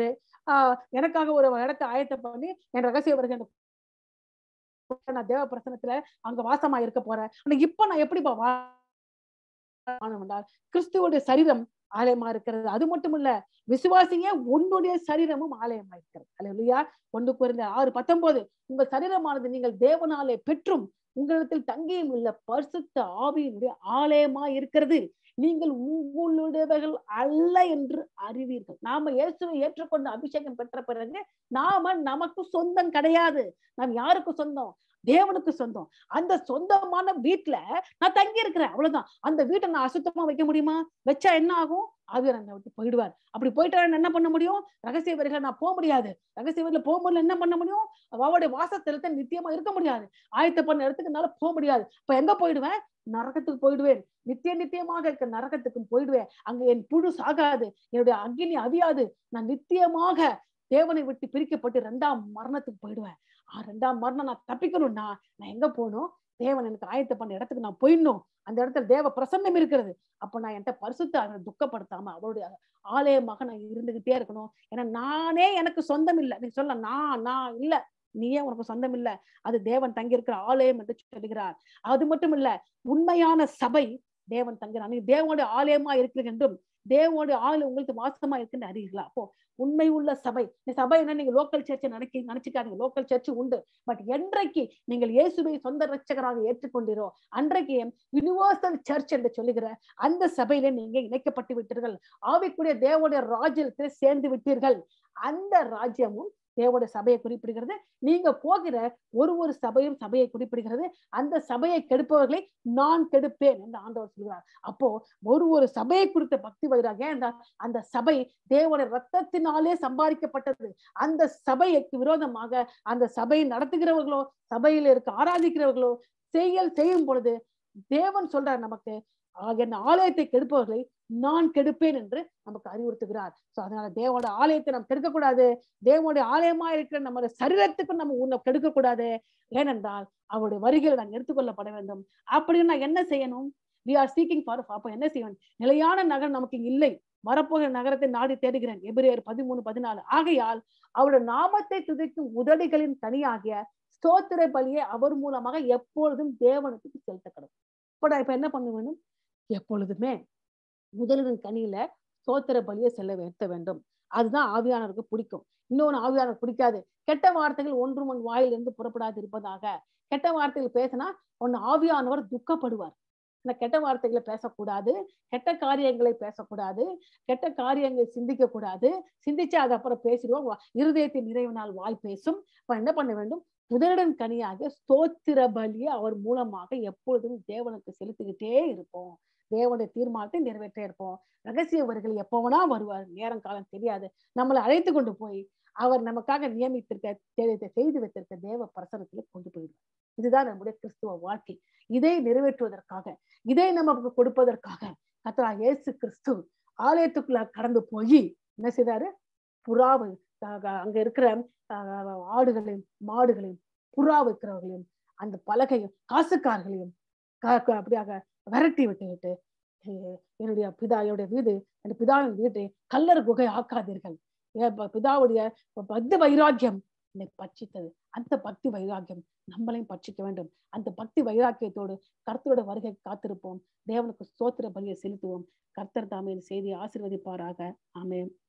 ஆஹ் எனக்காக ஒரு இடத்தை ஆயத்தம் பண்ணி என் ரகசிய வருகை நான் தேவ பிரசனத்துல அங்க வாசமா இருக்க போறேன் ஆனா இப்ப நான் எப்படிப்பா வாழணும் கிறிஸ்துவோட சரீரம் ஆலயமா இருக்கிறது அது மட்டும் இல்ல விசுவாசிங்க உன்னுடைய சரீரமும் ஆலயமா இருக்கிறது அல்லையா ஒன்று குறைந்த ஆறு பத்தொன்பது உங்கள் சரீரமானது நீங்கள் தேவனாலே பெற்றும் உங்களிடத்தில் தங்கியும் உள்ள பரிசுத்த ஆவியினுடைய ஆலயமா இருக்கிறது நீங்கள் உங்களுடையவர்கள் அல்ல என்று அறிவீர்கள் நாம இயேசுவை ஏற்றுக்கொண்டு அபிஷேகம் பெற்ற பிறகு நாம நமக்கு சொந்தம் கிடையாது நாம் யாருக்கு சொந்தம் தேவனுக்கு சொந்தம் அந்த சொந்தமான வீட்டுல நான் தங்கி இருக்கிறேன் அவ்வளவுதான் அந்த வீட்டை நான் அசுத்தமா வைக்க முடியுமா வச்சா என்ன ஆகும் ஆவியர் என்னை விட்டு போயிடுவார் அப்படி போயிட்டா என்ன பண்ண முடியும் ரகசிய வரிகளை நான் போக முடியாது ரகசிய வரியில போகும்போது என்ன பண்ண முடியும் அவளுடைய வாசத்திலத்தை நித்தியமா இருக்க முடியாது ஆயத்த பண்ண இடத்துக்கு என்னால போக முடியாது இப்ப எங்க போயிடுவேன் நரகத்துக்கு போயிடுவேன் நித்திய நித்தியமாக இருக்க நரகத்துக்கும் போயிடுவேன் அங்க என் புழு சாகாது என்னுடைய அக்னி அவியாது நான் நித்தியமாக தேவனை விட்டு பிரிக்கப்பட்டு ரெண்டாம் மரணத்துக்கு போயிடுவேன் ஆஹ் ரெண்டாம் மரணம் நான் தப்பிக்கணும்னா நான் எங்க போகணும் தேவன் எனக்கு ஆயத்த பண்ண இடத்துக்கு நான் போயிடணும் அந்த இடத்துல தேவ பிரசன்னம் இருக்கிறது அப்ப நான் என்கிட்ட பரிசுத்த அவனை துக்கப்படுத்தாம அவருடைய ஆலயமாக நான் இருந்துகிட்டே இருக்கணும் ஏன்னா நானே எனக்கு சொந்தம் இல்லை நீ சொல்ல நான் நான் இல்ல நீயே உனக்கு சொந்தம் இல்ல அது தேவன் தங்கியிருக்கிற ஆலயம் என்று சொல்லுகிறார் அது மட்டும் இல்ல உண்மையான சபை தேவன் தங்குறான் நீ தேவனுடைய ஆலயமா இருக்கிற என்றும் தேவனுடைய ஆலயம் உங்களுக்கு வாசமா இருக்குன்னு அறியுங்களா அப்போ உண்மை உள்ள சபை இந்த சபை என்ன நீங்க லோக்கல் சர்ச்சை நினைக்க நினைச்சுக்காதீங்க லோக்கல் சர்ச் உண்டு பட் என்றைக்கு நீங்கள் இயேசுவை சொந்த ரட்சகராக ஏற்றுக்கொண்டீரோ அன்றைக்கு யூனிவர்சல் சர்ச் என்று சொல்லுகிற அந்த சபையில நீங்க இணைக்கப்பட்டு விட்டீர்கள் ஆவிக்குரிய தேவனுடைய ராஜ்யத்தில் சேர்ந்து விட்டீர்கள் அந்த ராஜ்யமும் தேவனுடைய சபையை குறிப்பிடுகிறது நீங்க போகிற ஒரு ஒரு சபையும் சபையை குறிப்பிடுகிறது அந்த சபையை கெடுப்பவர்களை நான் கெடுப்பேன் என்று ஆண்டவர் சொல்கிறார் அப்போ ஒரு ஒரு சபையை குறித்த பக்தி வைராக ஏன் அந்த சபை தேவனுடைய ரத்தத்தினாலே சம்பாதிக்கப்பட்டது அந்த சபைக்கு விரோதமாக அந்த சபையை நடத்துகிறவர்களோ சபையில இருக்க ஆராதிக்கிறவர்களோ செயல் செய்யும் பொழுது தேவன் சொல்றார் நமக்கு என் ஆலயத்தை கெடுப்பவர்களை நான் கெடுப்பேன் என்று நமக்கு அறிவுறுத்துகிறார் சோ அதனால தேவோட ஆலயத்தை நம்ம கெடுக்கக்கூடாது தேவனுடைய ஆலயமா இருக்கிற நம்ம சரீரத்துக்கு நம்ம உன்னை கெடுக்க கூடாது ஏனென்றால் அவருடைய வரிகளை நான் எடுத்துக்கொள்ளப்பட வேண்டும் அப்படின்னு நான் என்ன செய்யணும் வி ஆர் சீக்கிங் ஃபார் அப்ப என்ன செய்யணும் நிலையான நகரம் நமக்கு இங்க இல்லை வரப்போகிற நகரத்தை நாடி தேடுகிறேன் எபிரேயர் பதிமூணு பதினாலு ஆகையால் அவருடைய நாமத்தை துதைக்கும் உதடிகளின் தனியாகிய ஸ்தோத்திர பலியை அவர் மூலமாக எப்பொழுதும் தேவனுக்கு செலுத்தப்படும் இப்ப நான் இப்ப என்ன பண்ண வேணும் எப்பொழுதுமே முதலின் கனியில சோத்திர பலியை செல்ல வைத்த வேண்டும் அதுதான் ஆவியானவருக்கு பிடிக்கும் இன்னொன்னு ஆவியானவர் பிடிக்காது கெட்ட வார்த்தைகள் ஒன்று முன் வாயிலிருந்து புறப்படாது இருப்பதாக கெட்ட வார்த்தைகள் பேசினா ஒன்னு ஆவியானவர் துக்கப்படுவார் இந்த கெட்ட வார்த்தைகளை பேசக்கூடாது கெட்ட காரியங்களை பேசக்கூடாது கெட்ட காரியங்களை சிந்திக்க கூடாது சிந்திச்சு அது அப்புறம் பேசிடுவோம் இருதயத்தின் நிறைவினால் வாய் பேசும் இப்ப என்ன பண்ண வேண்டும் முதலிடன் கனியாக ஸ்தோத்திர பலியை அவர் மூலமாக எப்பொழுதும் தேவனுக்கு செலுத்திக்கிட்டே இருப்போம் தேவனுடைய தீர்மானத்தை நிறைவேற்றே இருப்போம் ரகசிய வரிகள் எப்போவனா வருவார் நேரம் காலம் தெரியாது நம்மளை அழைத்து கொண்டு போய் அவர் நமக்காக நியமித்திருக்க தேவையத்தை செய்து வைத்திருக்க தேவ பிரசனத்துல கொண்டு போயிடுவார் இதுதான் நம்முடைய கிறிஸ்துவ வாழ்க்கை இதை நிறைவேற்றுவதற்காக இதை நமக்கு கொடுப்பதற்காக கத்தரா இயேசு கிறிஸ்து ஆலயத்துக்குள்ள கடந்து போய் என்ன செய்தாரு புறாவு அங்க இருக்கிற ஆடுகளையும் மாடுகளையும் புறா வைக்கிறவர்களையும் அந்த பலகையும் காசுக்காரர்களையும் அப்படியாக விரட்டி விட்டு விட்டு என்னுடைய பிதா என்னுடைய வீடு என் பிதாவின் வீட்டை கல்லர் குகை ஆக்காதீர்கள் பிதாவுடைய பக்தி வைராக்கியம் என்னை பட்சித்தது அந்த பக்தி வைராக்கியம் நம்மளையும் பட்சிக்க வேண்டும் அந்த பக்தி வைராக்கியத்தோடு கர்த்தரோட வருகை காத்திருப்போம் தேவனுக்கு சோத்திர பலியை செலுத்துவோம் கர்த்தர் தாமே செய்தியை ஆசிர்வதிப்பாராக ஆமேன்